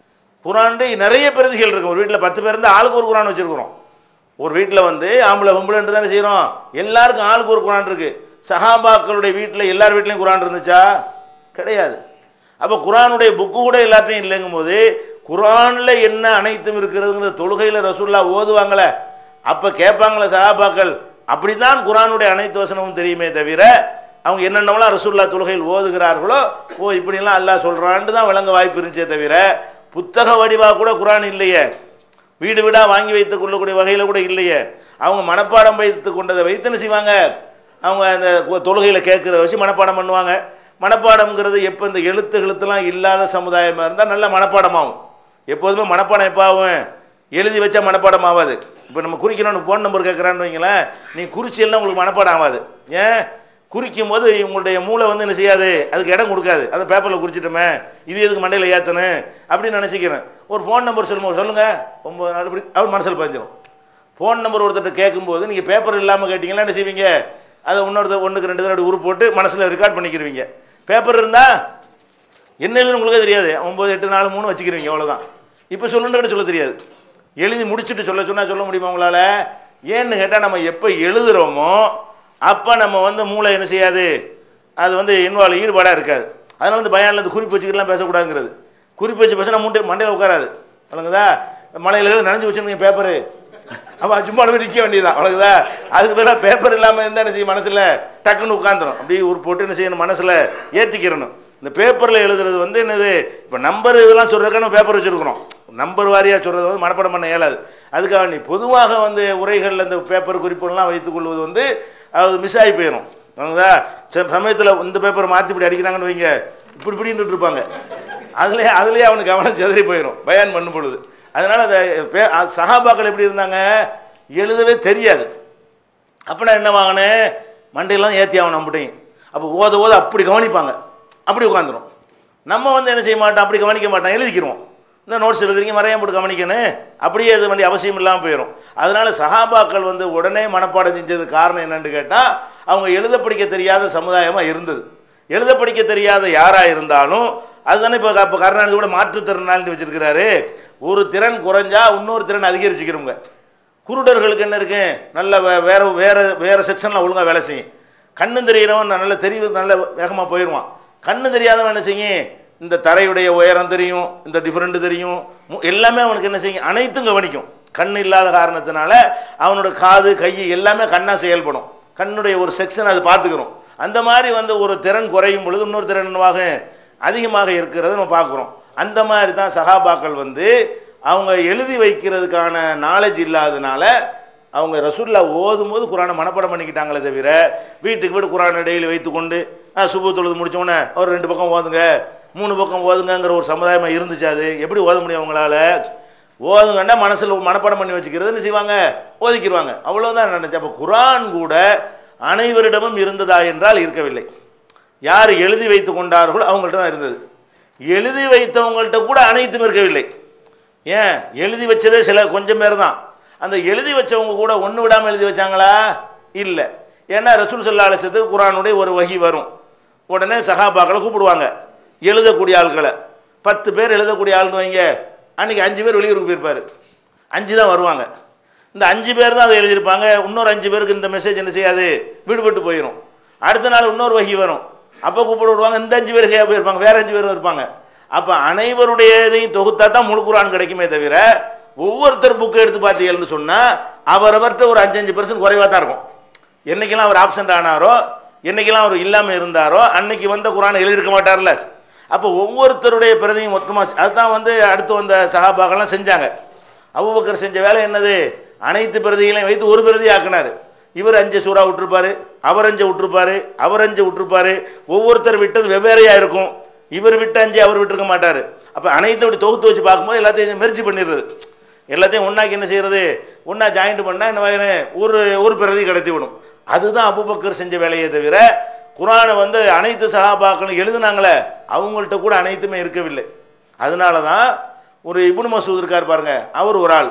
குரான் நிறைய பிரதிகள் இருக்கும் ஒரு வீட்டில் பத்து பேர் இருந்தால் ஆளுக்கு ஒரு குரான் வச்சுருக்குறோம் ஒரு வீட்டில் வந்து ஆம்பளை பொம்பளைன்ட்டு தானே செய்கிறோம் எல்லாருக்கும் ஆளுக்கு ஒரு குரான் இருக்குது சஹாபாக்களுடைய வீட்டில் எல்லார் வீட்லேயும் குரான் இருந்துச்சா கிடையாது அப்போ குரானுடைய புக்கு கூட எல்லாத்தையும் இல்லைங்கும் போது குரானில் என்ன அனைத்தும் இருக்கிறதுங்கிற தொழுகையில் ரசூல்லா ஓதுவாங்களே அப்போ கேட்பாங்களே சஹாபாக்கள் அப்படித்தான் குரானுடைய அனைத்து வசனமும் தெரியுமே தவிர அவங்க என்னென்னலாம் ரசூல்லா தொழுகையில் ஓதுகிறார்களோ ஓ இப்படிலாம் அல்லாஹ் சொல்கிறான்ட்டு தான் விளங்க வாய்ப்பு இருந்துச்சே தவிர புத்தக வடிவாக கூட குரான் இல்லையே வீடு வீடாக வாங்கி வைத்துக் கொள்ளக்கூடிய வகையில் கூட இல்லையே அவங்க மனப்பாடம் வைத்து கொண்டதை வைத்து என்ன செய்வாங்க அவங்க அந்த கு- தொழுகையில் கேட்குறத வச்சு மனப்பாடம் பண்ணுவாங்க மனப்பாடம்ங்கிறது எப்போ இந்த எழுத்து எழுத்துலாம் இல்லாத சமுதாயமாக இருந்தால் நல்ல மனப்பாடமாகும் எப்போதுமே மனப்பாடம் எப்போ ஆகும் எழுதி வச்சா மனப்பாடம் ஆகாது இப்போ நம்ம குறிக்கணும்னு ஃபோன் நம்பர் கேட்குறான்னு வைங்களேன் நீ குறிச்சியெல்லாம் உங்களுக்கு மனப்பாடம் ஆகாது ஏன் குறிக்கும் போது உங்களுடைய மூளை வந்து என்ன செய்யாது அதுக்கு இடம் கொடுக்காது அந்த பேப்பரில் குறிச்சிட்டோமே இது எதுக்கு மண்டையில் ஏற்றணும் அப்படின்னு நினச்சிக்கிறேன் ஒரு ஃபோன் நம்பர் சொல்லுங்க சொல்லுங்கள் ஒம்பது நாள் இப்படி அவர் மனசில் பதிஞ்சிடும் ஃபோன் நம்பர் ஒருத்தர்கிட்ட கேட்கும்போது நீங்கள் பேப்பர் இல்லாமல் கேட்டிங்கன்னா என்ன செய்வீங்க அதை இன்னொருத்தர் ஒன்றுக்கு ரெண்டு தடவை உரு போட்டு மனசில் ரெக்கார்ட் பண்ணிக்கிருவீங்க பேப்பர் இருந்தால் என்ன எழுதுன்னு உங்களுக்கே தெரியாது ஒம்பது எட்டு நாலு மூணு வச்சுக்கிறீங்க அவ்வளோதான் இப்போ சொல்லுன்னு சொல்ல தெரியாது எழுதி முடிச்சுட்டு சொல்ல சொன்னால் சொல்ல முடியுமா உங்களால் ஏன்னு கேட்டால் நம்ம எப்போ எழுதுகிறோமோ அப்போ நம்ம வந்து மூளை என்ன செய்யாது அது வந்து இன்வால்வ் ஈடுபாடாக இருக்காது அதனால வந்து பயானில் இந்த குறிப்பு வச்சுக்கலாம் பேசக்கூடாதுங்கிறது குறிப்பு வச்சு பேசினா மூட்டை மண்டையில் உட்காராது வழங்குதா மலையில் நனைஞ்சு வச்சுருந்தீங்க பேப்பரு அப்போ சும்மா போய் நிற்க வேண்டியதான் அவ்வளோதா அதுக்கு பதிலாக பேப்பர் இல்லாமல் இருந்தால் என்ன செய்யும் மனசில் டக்குன்னு உட்காந்துரும் அப்படியே ஒரு போட்டு என்ன செய்யணும் மனசில் ஏற்றிக்கிறணும் இந்த பேப்பரில் எழுதுறது வந்து என்னது இப்போ நம்பர் இதெல்லாம் சொல்கிறதுக்கான பேப்பர் வச்சுருக்குறோம் நம்பர் வாரியாக சொல்கிறது வந்து மனப்பாடம் பண்ண இயலாது அதுக்காக நீ பொதுவாக வந்து உரைகளில் இந்த பேப்பர் குறிப்புகள்லாம் வைத்துக்கொள்வது வந்து அது மிஸ் ஆகி போயிடும் வழங்குதா சில சமயத்தில் இந்த பேப்பரை மாற்றி இப்படி அடிக்கிறாங்கன்னு வைங்க இப்படி இப்படின்னு இருப்பாங்க அதுலேயே அதுலேயே அவனுக்கு கவனம் செதறி போயிடும் பயான் பண்ணும் பொழுது அதனால் அந்த பே அது சகாபாக்கள் எப்படி இருந்தாங்க எழுதவே தெரியாது அப்படின்னா என்ன வாங்கினேன் மண்டையெல்லாம் ஏற்றி ஆகணும் நம்மட்டையும் அப்போ ஓத ஓத அப்படி கவனிப்பாங்க அப்படி உட்காந்துரும் நம்ம வந்து என்ன செய்ய மாட்டோம் அப்படி கவனிக்க மாட்டோம் எழுதிக்கிறோம் இந்த நோட்ஸ் எழுதுறீங்க மறையாம போட்டு கவனிக்கணும் அப்படியே இது வேண்டிய அவசியம் இல்லாமல் போயிடும் அதனால சகாபாக்கள் வந்து உடனே மனப்பாடம் செஞ்சது காரணம் என்னன்னு கேட்டால் அவங்க எழுத படிக்க தெரியாத சமுதாயமாக இருந்தது எழுத படிக்க தெரியாத யாராக இருந்தாலும் அதுதானே இப்போ இப்போ கருணாநிதி கூட மாற்றுத்திறனாளின்னு வச்சிருக்கிறாரு ஒரு திறன் குறைஞ்சா இன்னொரு திறன் அதிகரிச்சுக்கிறவங்க குருடர்களுக்கு என்ன இருக்கு நல்ல வே- வேற வேற வேற செக்ஷனில் ஒழுங்காக வேலை செய்யும் கண்ணு தெரிகிறவன் நல்ல தெரிவு நல்ல வேகமாக போயிடுவான் கண்ணு தெரியாதவன் என்ன செய்யும் இந்த தரையுடைய உயரம் தெரியும் இந்த டிஃப்ரெண்ட் தெரியும் மு- எல்லாமே அவனுக்கு என்ன செய்யும் அனைத்தும் கவனிக்கும் கண் இல்லாத காரணத்தினால அவனோட காது கை எல்லாமே கண்ணாக செயல்படும் கண்ணுடைய ஒரு செக்ஷன் அது பார்த்துக்கிறோம் அந்த மாதிரி வந்து ஒரு திறன் குறையும் பொழுது இன்னொரு திறன் என்னவாக அதிகமாக இருக்கிறத நம்ம பார்க்குறோம் அந்த மாதிரி தான் சகாபாக்கள் வந்து அவங்க எழுதி வைக்கிறதுக்கான நாலேஜ் இல்லாதனால அவங்க ரசூல்லா ஓதும் போது குரானை மனப்பாடம் பண்ணிக்கிட்டாங்களே தவிர வீட்டுக்கு வீடு குரானை டெய்லி வைத்துக்கொண்டு ஆ, சுபு தொழுது முடிச்சோடனே ஒரு ரெண்டு பக்கம் ஓதுங்க மூணு பக்கம் ஓதுங்கங்கிற ஒரு சமுதாயமாக இருந்துச்சு அது எப்படி ஓத முடியும் அவங்களால ஓதுங்கன்னா மனசில் மனப்பாடம் பண்ணி வச்சுக்கிறதுன்னு செய்வாங்க ஓதிக்கிடுவாங்க அவ்வளோதான் நினைச்சேன் அப்போ குரான் கூட அனைவரிடமும் இருந்ததா என்றால் இருக்கவில்லை யார் எழுதி வைத்து கொண்டார்களோ அவங்கள்ட்ட தான் இருந்தது எழுதி வைத்தவங்கள்ட்ட கூட அனைத்தும் இருக்கவில்லை ஏன் எழுதி வச்சதே சில கொஞ்சம் பேர் தான் அந்த எழுதி வச்சவங்க கூட ஒன்று விடாமல் எழுதி வச்சாங்களா இல்லை ஏன்னா ரசூல் சல்லா அலிசத்துக்கு குரானுடைய ஒரு வகி வரும் உடனே சகாபாக்களை கூப்பிடுவாங்க எழுதக்கூடிய ஆட்களை பத்து பேர் எழுதக்கூடிய ஆள்னு வைங்க அன்னைக்கு அஞ்சு பேர் வெளியூருக்கு போயிருப்பாரு அஞ்சு தான் வருவாங்க இந்த அஞ்சு பேர் தான் அதை எழுதியிருப்பாங்க இன்னொரு அஞ்சு பேருக்கு இந்த மெசேஜ் என்ன செய்யாது விடுபட்டு போயிடும் அடுத்த நாள் இன்னொரு வகி வரும் அப்போ கூப்பிட விடுவாங்க இந்த அஞ்சு பேர் ஹே போயிருப்பாங்க வேற அஞ்சு பேர் இருப்பாங்க அப்போ அனைவருடைய இதையும் தொகுத்தா தான் முழு குரான் கிடைக்குமே தவிர ஒவ்வொருத்தர் புக்கு எடுத்து பார்த்தீங்கன்னு சொன்னால் அவரவர்கிட்ட ஒரு அஞ்சு அஞ்சு பர்சன்ட் குறைவாக தான் இருக்கும் என்னைக்கெல்லாம் அவர் ஆப்சண்ட் ஆனாரோ என்னைக்கெல்லாம் அவர் இல்லாமல் இருந்தாரோ அன்னைக்கு வந்த குரானை எழுதியிருக்க மாட்டார்ல அப்போ ஒவ்வொருத்தருடைய பிரதியும் மொத்தமாக அதுதான் வந்து அடுத்து வந்த சகாபாக்கெல்லாம் செஞ்சாங்க அபூபக்கர் செஞ்ச வேலை என்னது அனைத்து பிரதிகளையும் வைத்து ஒரு பிரதி ஆக்கினார் இவர் அஞ்சு சூறா விட்டுருப்பாரு அவர் அஞ்சு விட்டுருப்பாரு அவர் அஞ்சு விட்டுருப்பாரு ஒவ்வொருத்தர் விட்டது வெவ்வேறையா இருக்கும் இவர் விட்ட அஞ்சு அவர் விட்டுருக்க மாட்டார் அப்போ அனைத்தும் இப்படி தொகுத்து வச்சு பார்க்கும்போது எல்லாத்தையும் மெர்ஜி பண்ணிடுறது எல்லாத்தையும் ஒன்றாக்கி என்ன செய்யறது ஒன்றா ஜாயிண்ட் பண்ணால் என்ன வகையான ஒரு ஒரு பிரதி கடத்தி விடும் அதுதான் அபுபக்கர் செஞ்ச வேலையே தவிர குரானை வந்து அனைத்து சகாபாக்களும் எழுதுனாங்களே அவங்கள்ட்ட கூட அனைத்துமே இருக்கவில்லை அதனால தான் ஒரு இப்னு மசூத் இருக்கார் பாருங்க அவர் ஒரு ஆள்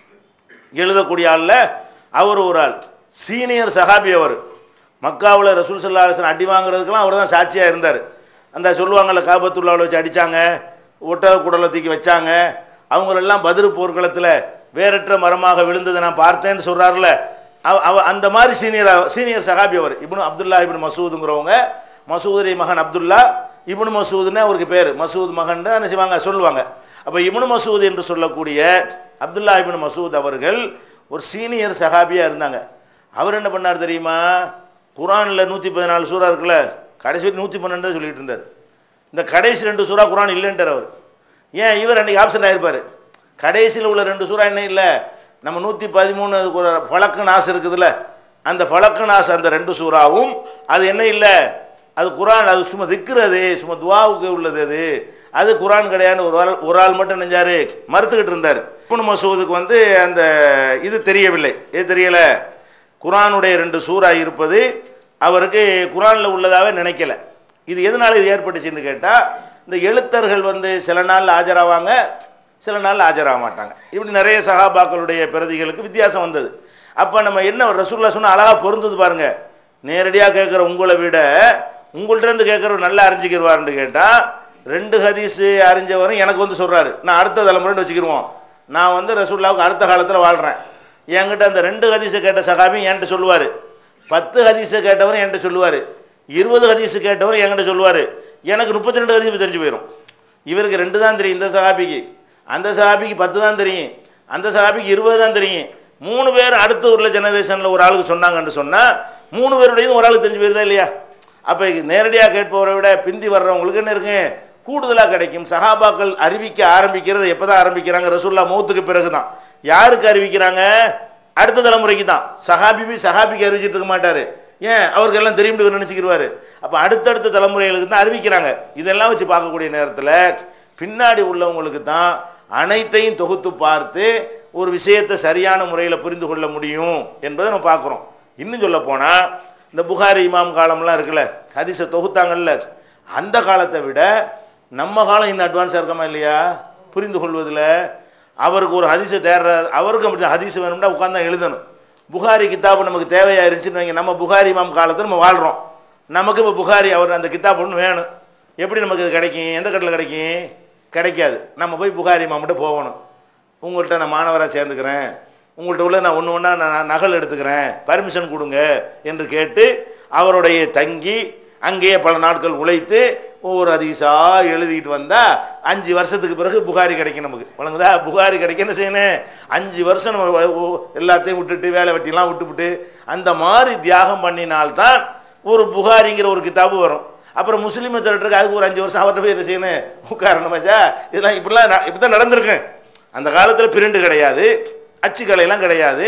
எழுதக்கூடிய ஆளில் அவர் ஒரு ஆள் சீனியர் சஹாபி அவர் மக்காவில் ரசூல் சல்லா அலிஸ்லாம் அடி வாங்குறதுக்கெல்லாம் அவர் தான் சாட்சியாக இருந்தார் அந்த சொல்லுவாங்கள்ல காபத்துள்ளாவில் வச்சு அடித்தாங்க ஒட்டக குடலை தூக்கி வச்சாங்க அவங்களெல்லாம் பதிரு போர்க்களத்தில் வேறற்ற மரமாக விழுந்ததை நான் பார்த்தேன்னு சொல்கிறாருல அவ அவ அந்த மாதிரி சீனியர் சீனியர் சஹாபி அவர் இப்னு அப்துல்லா இப்னு மசூதுங்கிறவங்க மசூதுடைய மகன் அப்துல்லா இப்னு மசூதுன்னு அவருக்கு பேர் மசூத் மகன் தான் என்ன செய்வாங்க சொல்லுவாங்க அப்போ இப்னு மசூத் என்று சொல்லக்கூடிய அப்துல்லா இப்னு மசூத் அவர்கள் ஒரு சீனியர் சஹாபியாக இருந்தாங்க அவர் என்ன பண்ணார் தெரியுமா குரானில் நூற்றி பதினாலு சூறா இருக்குல்ல கடைசி நூற்றி பன்னெண்டு சொல்லிட்டு இருந்தார் இந்த கடைசி ரெண்டு சூறா குரான் இல்லைன்ட்டார் அவர் ஏன் இவர் அன்றைக்கி ஆப்சண்ட் ஆயிருப்பார் கடைசியில் உள்ள ரெண்டு சூறா என்ன இல்லை நம்ம நூற்றி பதிமூணு பழக்க நாசு இருக்குதுல்ல அந்த பழக்க நாசு அந்த ரெண்டு சூறாவும் அது என்ன இல்லை அது குரான் அது சும்மா திக்கிறது சும்மா துவாவுக்கு உள்ளது அது அது குரான் கிடையாது ஒரு ஆள் ஒரு ஆள் மட்டும் நெஞ்சாரு மறுத்துக்கிட்டு இருந்தார் இப்னு மசூதுக்கு வந்து அந்த இது தெரியவில்லை இது தெரியல குரானுடைய ரெண்டு சூறா இருப்பது அவருக்கு குரானில் உள்ளதாகவே நினைக்கல இது எதனால இது ஏற்பட்டுச்சுன்னு கேட்டால் இந்த எழுத்தர்கள் வந்து சில நாள் ஆஜராவாங்க சில நாள் ஆஜராக மாட்டாங்க இப்படி நிறைய சகாபாக்களுடைய பிரதிகளுக்கு வித்தியாசம் வந்தது அப்போ நம்ம என்ன ரசூல்லா சொன்னால் அழகாக பொருந்தது பாருங்க நேரடியாக கேட்குற உங்களை விட உங்கள்ட்ட இருந்து கேட்குறவர் நல்லா அறிஞ்சிக்கிடுவாருன்னு கேட்டால் ரெண்டு ஹதீஸு அறிஞ்சவரும் எனக்கு வந்து சொல்கிறாரு நான் அடுத்த தலைமுறைன்னு வச்சுக்கிருவோம் நான் வந்து ரசூல்லாவுக்கு அடுத்த காலத்தில் வாழ்கிறேன் என்கிட்ட அந்த ரெண்டு ஹதீஸை கேட்ட சகாபி என்கிட்ட சொல்லுவார் பத்து ஹதீஸை கேட்டவரும் என்கிட்ட சொல்லுவார் இருபது ஹதீஸு கேட்டவரும் என்கிட்ட சொல்லுவார் எனக்கு முப்பத்தி ரெண்டு ஹதீஸ் தெரிஞ்சு போயிடும் இவருக்கு ரெண்டு தான் தெரியும் இந்த சகாபிக்கு அந்த சகாபிக்கு பத்து தான் தெரியும் அந்த சகாபிக்கு இருபது தான் தெரியும் மூணு பேர் அடுத்த உள்ள ஜெனரேஷனில் ஒரு ஆளுக்கு சொன்னாங்கன்னு சொன்னால் மூணு பேருடையது ஒரு ஆளுக்கு தெரிஞ்சு போயிருதா இல்லையா அப்போ நேரடியாக கேட்பவரை விட பிந்தி வர்றவங்களுக்கு என்ன இருக்கு கூடுதலாக கிடைக்கும் சஹாபாக்கள் அறிவிக்க ஆரம்பிக்கிறது எப்போ தான் ஆரம்பிக்கிறாங்க ரசூல்லா மௌத்துக்கு பிறகு தான் யாருக்கு அறிவிக்கிறாங்க அடுத்த தலைமுறைக்கு தான் சஹாபி சஹாபிக்கு அறிவிச்சிட்டு இருக்க மாட்டார் ஏன் அவருக்கு எல்லாம் தெரியும் நினச்சிக்கிடுவார் அப்போ அடுத்தடுத்த தலைமுறைகளுக்கு தான் அறிவிக்கிறாங்க இதெல்லாம் வச்சு பார்க்கக்கூடிய நேரத்தில் பின்னாடி உள்ளவங்களுக்கு தான் அனைத்தையும் தொகுத்து பார்த்து ஒரு விஷயத்தை சரியான முறையில் புரிந்து கொள்ள முடியும் என்பதை நம்ம பார்க்குறோம் இன்னும் சொல்ல போனால் இந்த புகாரி இமாம் காலம்லாம் இருக்குல்ல ஹதீஸை தொகுத்தாங்கல்ல அந்த காலத்தை விட நம்ம காலம் இன்னும் அட்வான்ஸாக இருக்கமா இல்லையா புரிந்து கொள்வதில் அவருக்கு ஒரு ஹதீஸை தேடுற அவருக்கு அப்படி ஹதீஸ் வேணும்னா உட்காந்து எழுதணும் புகாரி கித்தாப் நமக்கு தேவையாக இருந்துச்சுன்னு வைங்க நம்ம புகாரி இமாம் காலத்தில் நம்ம வாழ்கிறோம் நமக்கு இப்போ புகாரி அவர் அந்த கித்தாப் ஒன்று வேணும் எப்படி நமக்கு இது கிடைக்கும் எந்த கட்டில் கிடைக்கும் கிடைக்காது நம்ம போய் புகாரி இமாம்கிட்ட போகணும் உங்கள்கிட்ட நான் மாணவராக சேர்ந்துக்கிறேன் உங்கள்கிட்ட உள்ள நான் ஒன்று ஒன்றா நான் நகல் எடுத்துக்கிறேன் பர்மிஷன் கொடுங்க என்று கேட்டு அவருடைய தங்கி அங்கேயே பல நாட்கள் உழைத்து ஒவ்வொரு அதிகசா எழுதிட்டு வந்தால் அஞ்சு வருஷத்துக்கு பிறகு புகாரி கிடைக்கும் நமக்கு வழங்குதா புகாரி கிடைக்க என்ன செய்யணும் அஞ்சு வருஷம் நம்ம வ- ஒ- எல்லாத்தையும் விட்டுட்டு வேலை வெட்டிலாம் விட்டுவிட்டு அந்த மாதிரி தியாகம் பண்ணினால்தான் ஒரு புகாரிங்கிற ஒரு கிதாபு வரும் அப்புறம் முஸ்லீமை திரட்டுறதுக்கு அதுக்கு ஒரு அஞ்சு வருஷம் அவர்கிட்ட போய் என்ன செய்யணும் உட்காரணும் மச்சா இதெல்லாம் இப்படிலாம் ந- இப்படி தான் நடந்திருக்கு அந்த காலத்தில் பிரிண்டு கிடையாது அச்சுக்கலையெல்லாம் கிடையாது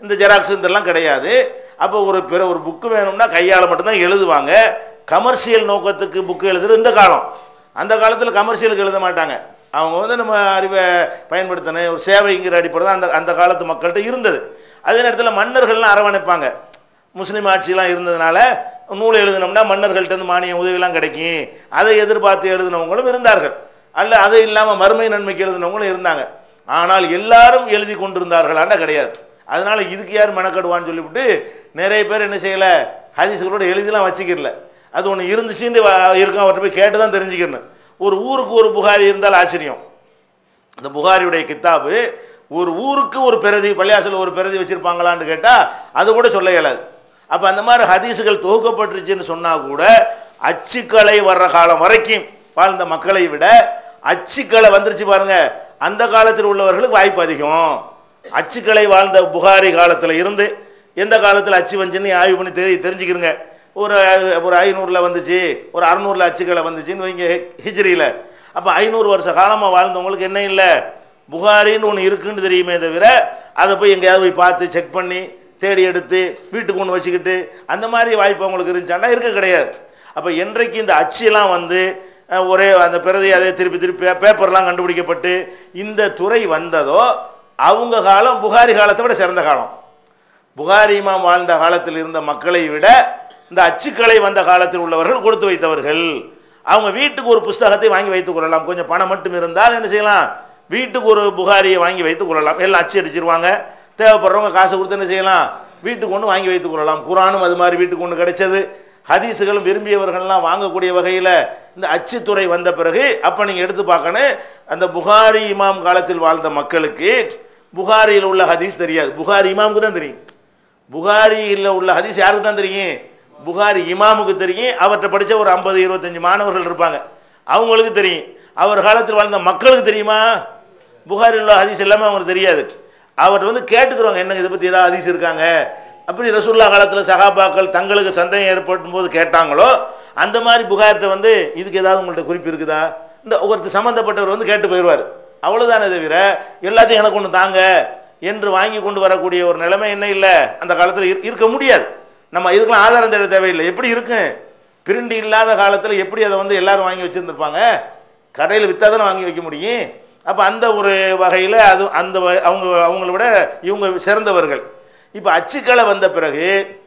இந்த ஜெராக்ஸ் இதெல்லாம் கிடையாது அப்போ ஒரு பிற ஒரு புக்கு வேணும்னா கையால் மட்டும்தான் எழுதுவாங்க கமர்ஷியல் நோக்கத்துக்கு புக்கு எழுதுறது இந்த காலம் அந்த காலத்தில் கமர்ஷியலுக்கு எழுத மாட்டாங்க அவங்க வந்து நம்ம அறிவை பயன்படுத்தணும் ஒரு சேவைங்கிற அடிப்படை தான் அந்த அந்த காலத்து மக்கள்கிட்ட இருந்தது அதே நேரத்தில் மன்னர்கள்லாம் அரவணைப்பாங்க முஸ்லீம் ஆட்சியெலாம் இருந்ததுனால நூல் எழுதினோம்னா மன்னர்கள்ட்ட இருந்து மானிய உதவிலாம் கிடைக்கும் அதை எதிர்பார்த்து எழுதினவங்களும் இருந்தார்கள் அல்ல அது இல்லாமல் மறுமை நன்மைக்கு எழுதினவங்களும் இருந்தாங்க ஆனால் எல்லாரும் எழுதி கொண்டிருந்தார்களாண்டா கிடையாது அதனால இதுக்கு யார் மெனக்கடுவான்னு சொல்லிவிட்டு நிறைய பேர் என்ன செய்யலை ஹதீஸ்களோட எழுதிலாம் வச்சுக்கிறல அது ஒன்று இருந்துச்சுன்னு வ- இருக்கும் அவர்கிட்ட போய் கேட்டு தான் தெரிஞ்சுக்கணும் ஒரு ஊருக்கு ஒரு புகாரி இருந்தால் ஆச்சரியம் அந்த புகாரியுடைய கித்தாபு ஒரு ஊருக்கு ஒரு பிரதி பள்ளியாசல் ஒரு பிரதி வச்சிருப்பாங்களான்னு கேட்டால் அது கூட சொல்ல இயலாது அப்போ அந்த மாதிரி ஹதீஸுகள் தொகுக்கப்பட்டுருச்சுன்னு சொன்னால் கூட அச்சுக்கலை வர்ற காலம் வரைக்கும் வாழ்ந்த மக்களை விட அச்சுக்கலை வந்துருச்சு பாருங்க அந்த காலத்தில் உள்ளவர்களுக்கு வாய்ப்பு அதிகம் அச்சுக்கலை வாழ்ந்த புகாரி காலத்தில் இருந்து எந்த காலத்தில் அச்சு வந்துச்சுன்னு ஆய்வு பண்ணி தெரி தெரிஞ்சுக்கிறங்க ஒரு ஒரு ஐநூறில் வந்துச்சு ஒரு அறநூறில் அச்சுக்கலை வந்துச்சுன்னு வைங்க ஹிஜ்ரியில் அப்போ ஐநூறு வருஷ காலமாக வாழ்ந்தவங்களுக்கு என்ன இல்லை புகாரின்னு ஒன்று இருக்குன்னு தெரியுமே தவிர அதை போய் எங்கேயாவது போய் பார்த்து செக் பண்ணி தேடி எடுத்து வீட்டுக்கு ஒன்று வச்சுக்கிட்டு அந்த மாதிரி வாய்ப்பு அவங்களுக்கு இருந்துச்சாண்டா இருக்க கிடையாது அப்போ என்றைக்கு இந்த அச்செல்லாம் வந்து அஹ், ஒரே அந்த பிரதி அதே திருப்பி திருப்பி பே- பேப்பர்லாம் கண்டுபிடிக்கப்பட்டு இந்த துறை வந்ததோ அவங்க காலம் புகாரி காலத்தை விட சிறந்த காலம் புகாரி இமாம் வாழ்ந்த காலத்தில் இருந்த மக்களை விட இந்த அச்சுக்கலை வந்த காலத்தில் உள்ளவர்கள் கொடுத்து வைத்தவர்கள் அவங்க வீட்டுக்கு ஒரு புஸ்தகத்தை வாங்கி வைத்துக் கொள்ளலாம் கொஞ்சம் பணம் மட்டும் இருந்தால் என்ன செய்யலாம் வீட்டுக்கு ஒரு புகாரியை வாங்கி வைத்துக் கொள்ளலாம் எல்லாம் அச்சு அடிச்சிருவாங்க தேவைப்படுறவங்க காசு கொடுத்து என்ன செய்யலாம் வீட்டுக்கு ஒன்று வாங்கி வைத்துக் கொள்ளலாம் குரானும் அது மாதிரி வீட்டுக்கு ஒன்று கிடைச்சது ஹதீஸுகளும் விரும்பியவர்கள்லாம் வாங்கக்கூடிய வகையில் இந்த அச்சுத்துறை வந்த பிறகு அப்போ நீங்கள் எடுத்து பார்க்கணும் அந்த புகாரி இமாம் காலத்தில் வாழ்ந்த மக்களுக்கு புகாரியில் உள்ள ஹதீஸ் தெரியாது புகாரி இமாமுக்கு தான் தெரியும் புகாரியில் உள்ள ஹதீஸ் யாருக்கு தான் தெரியும் புகாரி இமாமுக்கு தெரியும் அவர்கிட்ட படித்த ஒரு ஐம்பது இருபத்தஞ்சு மாணவர்கள் இருப்பாங்க அவங்களுக்கு தெரியும் அவர் காலத்தில் வாழ்ந்த மக்களுக்கு தெரியுமா புகாரில் உள்ள ஹதீஸ் எல்லாமே அவங்களுக்கு தெரியாது அவர் வந்து கேட்டுக்கிறவங்க என்ன இதை பற்றி ஏதாவது ஹதீஸ் இருக்காங்க அப்படி ரசூல்லா காலத்தில் சகாபாக்கள் தங்களுக்கு சந்தேகம் ஏற்படும் போது கேட்டாங்களோ அந்த மாதிரி புகார்கிட்ட வந்து இதுக்கு ஏதாவது உங்கள்ட்ட குறிப்பு இருக்குதா இந்த ஒருத்தர் சம்மந்தப்பட்டவர் வந்து கேட்டு போயிடுவார் அவ்வளோதானே தவிர எல்லாத்தையும் எனக்கு ஒன்று தாங்க என்று வாங்கி கொண்டு வரக்கூடிய ஒரு நிலைமை என்ன இல்லை அந்த காலத்தில் இரு- இருக்க முடியாது நம்ம இதுக்கெல்லாம் ஆதாரம் தேட தேவையில்லை எப்படி இருக்கும் பிரிண்டி இல்லாத காலத்தில் எப்படி அதை வந்து எல்லாரும் வாங்கி வச்சுருந்துருப்பாங்க கடையில் விற்றா தானே வாங்கி வைக்க முடியும் அப்போ அந்த ஒரு வகையில் அது அந்த வ- அவங்க அவங்கள விட இவங்க சிறந்தவர்கள் இப்போ அச்சுக்களை வந்த பிறகு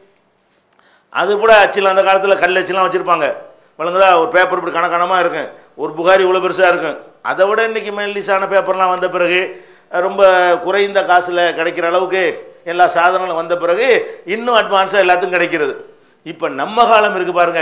அது கூட அச்சில் அந்த காலத்தில் கல் அச்சுலாம் வச்சுருப்பாங்க வழங்குதா ஒரு பேப்பர் இப்படி கணக்கணமாக இருக்கும் ஒரு புகாரி இவ்வளோ பெருசாக இருக்கும் அதை விட இன்றைக்கி மெல்லிசான பேப்பர்லாம் வந்த பிறகு அஹ், ரொம்ப குறைந்த காசில் கிடைக்கிற அளவுக்கு எல்லா சாதனங்களும் வந்த பிறகு இன்னும் அட்வான்ஸாக எல்லாத்துக்கும் கிடைக்கிறது இப்போ நம்ம காலம் இருக்குது பாருங்க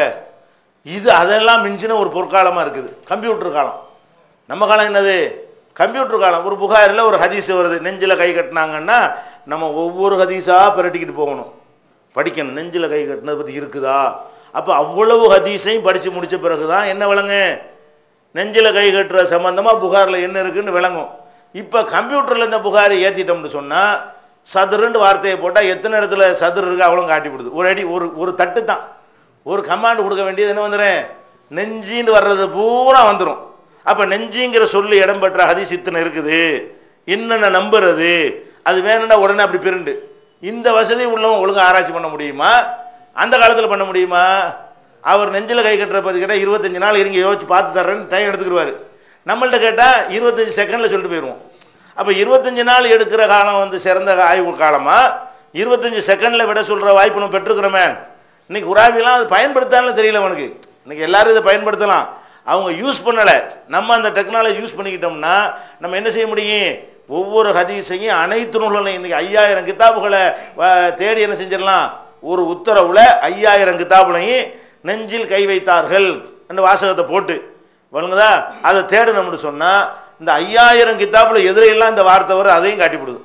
இது அதெல்லாம் மிஞ்சின ஒரு பொற்காலமாக இருக்குது கம்ப்யூட்டர் காலம் நம்ம காலம் என்னது கம்ப்யூட்டர் காலம் ஒரு புகாரில் ஒரு ஹதீஸ் வருது நெஞ்சில் கை கட்டினாங்கன்னா நம்ம ஒவ்வொரு ஹதீஸாக பிரட்டிக்கிட்டு போகணும் படிக்கணும் நெஞ்சில் கை கட்டினதை பற்றி இருக்குதா அப்போ அவ்வளவு ஹதீஸையும் படித்து முடித்த பிறகு தான் என்ன விளங்கு நெஞ்சில் கை கட்டுற சம்பந்தமாக புகாரில் என்ன இருக்குன்னு விளங்கும் இப்போ கம்ப்யூட்டரில் இந்த புகாரை ஏற்றிட்டோம்னு சொன்னால் சதுருன்னு வார்த்தையை போட்டால் எத்தனை இடத்துல சதுரு இருக்கு அவ்வளோ காட்டிவிடுது ஒரு அடி ஒரு ஒரு தட்டு தான் ஒரு கமாண்ட் கொடுக்க வேண்டியது என்ன வந்துடுறேன் நெஞ்சின்னு வர்றது பூரா வந்துடும் அப்போ நெஞ்சிங்கிற சொல்லி இடம் பெற்ற ஹதீஸ் இத்தனை இருக்குது என்னென்ன நம்புறது அது வேணும்னா உடனே அப்படி பிரிண்டு இந்த வசதி உள்ளவன் ஒழுங்கா ஆராய்ச்சி பண்ண முடியுமா அந்த காலத்தில் பண்ண முடியுமா அவர் நெஞ்சில் கை கட்டுற பற்றி கேட்டால் இருபத்தஞ்சு நாள் இருங்க யோசிச்சு பார்த்து தர்றேன்னு டைம் எடுத்துக்கிடுவார் நம்மள்ட்ட கேட்டால் இருபத்தஞ்சு செகண்டில் சொல்லிட்டு போயிடுவோம் அப்போ இருபத்தஞ்சு நாள் எடுக்கிற காலம் வந்து சிறந்த ஆய்வு காலமா இருபத்தஞ்சு செகண்டில் விட சொல்கிற வாய்ப்பு நம்ம பெற்றுக்கிறோமே இன்னைக்கு உராவிலாம் அது பயன்படுத்தாலும் தெரியல அவனுக்கு இன்னைக்கு எல்லாரும் இதை பயன்படுத்தலாம் அவங்க யூஸ் பண்ணலை நம்ம அந்த டெக்னாலஜி யூஸ் பண்ணிக்கிட்டோம்னா நம்ம என்ன செய்ய முடியும் ஒவ்வொரு ஹதீஸையும் அனைத்து நூல்களையும் இன்னைக்கு ஐயாயிரம் கிதாபுகளை வ- தேடி என்ன செஞ்சிடலாம் ஒரு உத்தரவில் ஐயாயிரம் கிதாபுலையும் நெஞ்சில் கை வைத்தார்கள் அந்த வாசகத்தை போட்டு வழங்குதா அதை தேடணும்னு சொன்னால் இந்த ஐயாயிரம் கிதாபில் எதிரையெல்லாம் இந்த வார்த்தை வரும் அதையும் காட்டிவிடுது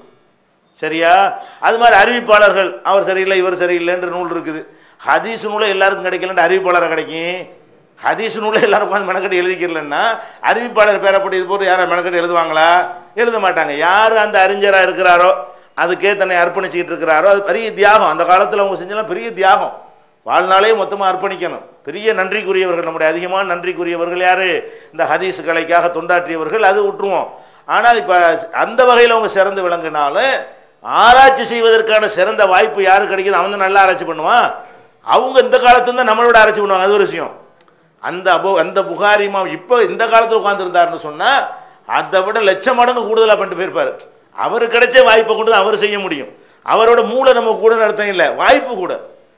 சரியா அது மாதிரி அறிவிப்பாளர்கள் அவர் சரியில்லை இவர் சரியில்லைன்ற நூல் இருக்குது ஹதீஸ் நூலை எல்லாருக்கும் கிடைக்கலன்ற அறிவிப்பாளரை கிடைக்கும் ஹதீஸ் நூலை எல்லாரும் உட்காந்து மெனக்கட்டு எழுதிக்கிறலன்னா அறிவிப்பாளர் பேரப்பட்டு இது போட்டு யாரை மெனக்கட்டு எழுதுவாங்களா எழுத மாட்டாங்க யார் அந்த அறிஞராக இருக்கிறாரோ அதுக்கே தன்னை அர்ப்பணிச்சுக்கிட்டு இருக்கிறாரோ அது பெரிய தியாகம் அந்த காலத்தில் அவங்க செஞ்சலாம் பெரிய தியாகம் வாழ்நாளே மொத்தமாக அர்ப்பணிக்கணும் பெரிய நன்றிக்குரியவர்கள் நம்முடைய அதிகமான நன்றிக்குரியவர்கள் யார் இந்த ஹதீஸ் கலைக்காக தொண்டாற்றியவர்கள் அது விட்டுருவோம் ஆனால் இப்போ அந்த வகையில் அவங்க சிறந்து விளங்கினாலும் ஆராய்ச்சி செய்வதற்கான சிறந்த வாய்ப்பு யாரு கிடைக்குது அவன் தான் நல்லா ஆராய்ச்சி பண்ணுவான் அவங்க இந்த காலத்துல தான் நம்மளோட ஆராய்ச்சி பண்ணுவாங்க அது ஒரு விஷயம் அந்த அபோ அந்த புகாரி இமாம் இப்போ இந்த காலத்தில் உட்காந்துருந்தாருன்னு சொன்னா அதை விட லட்சம் மடங்கு கூடுதலாக பண்ணிட்டு போயிருப்பாரு அவர் கிடைச்ச வாய்ப்பை கொண்டு தான் அவர் செய்ய முடியும் அவரோட மூளை நம்ம கூட அர்த்தம் இல்லை வாய்ப்பு கூட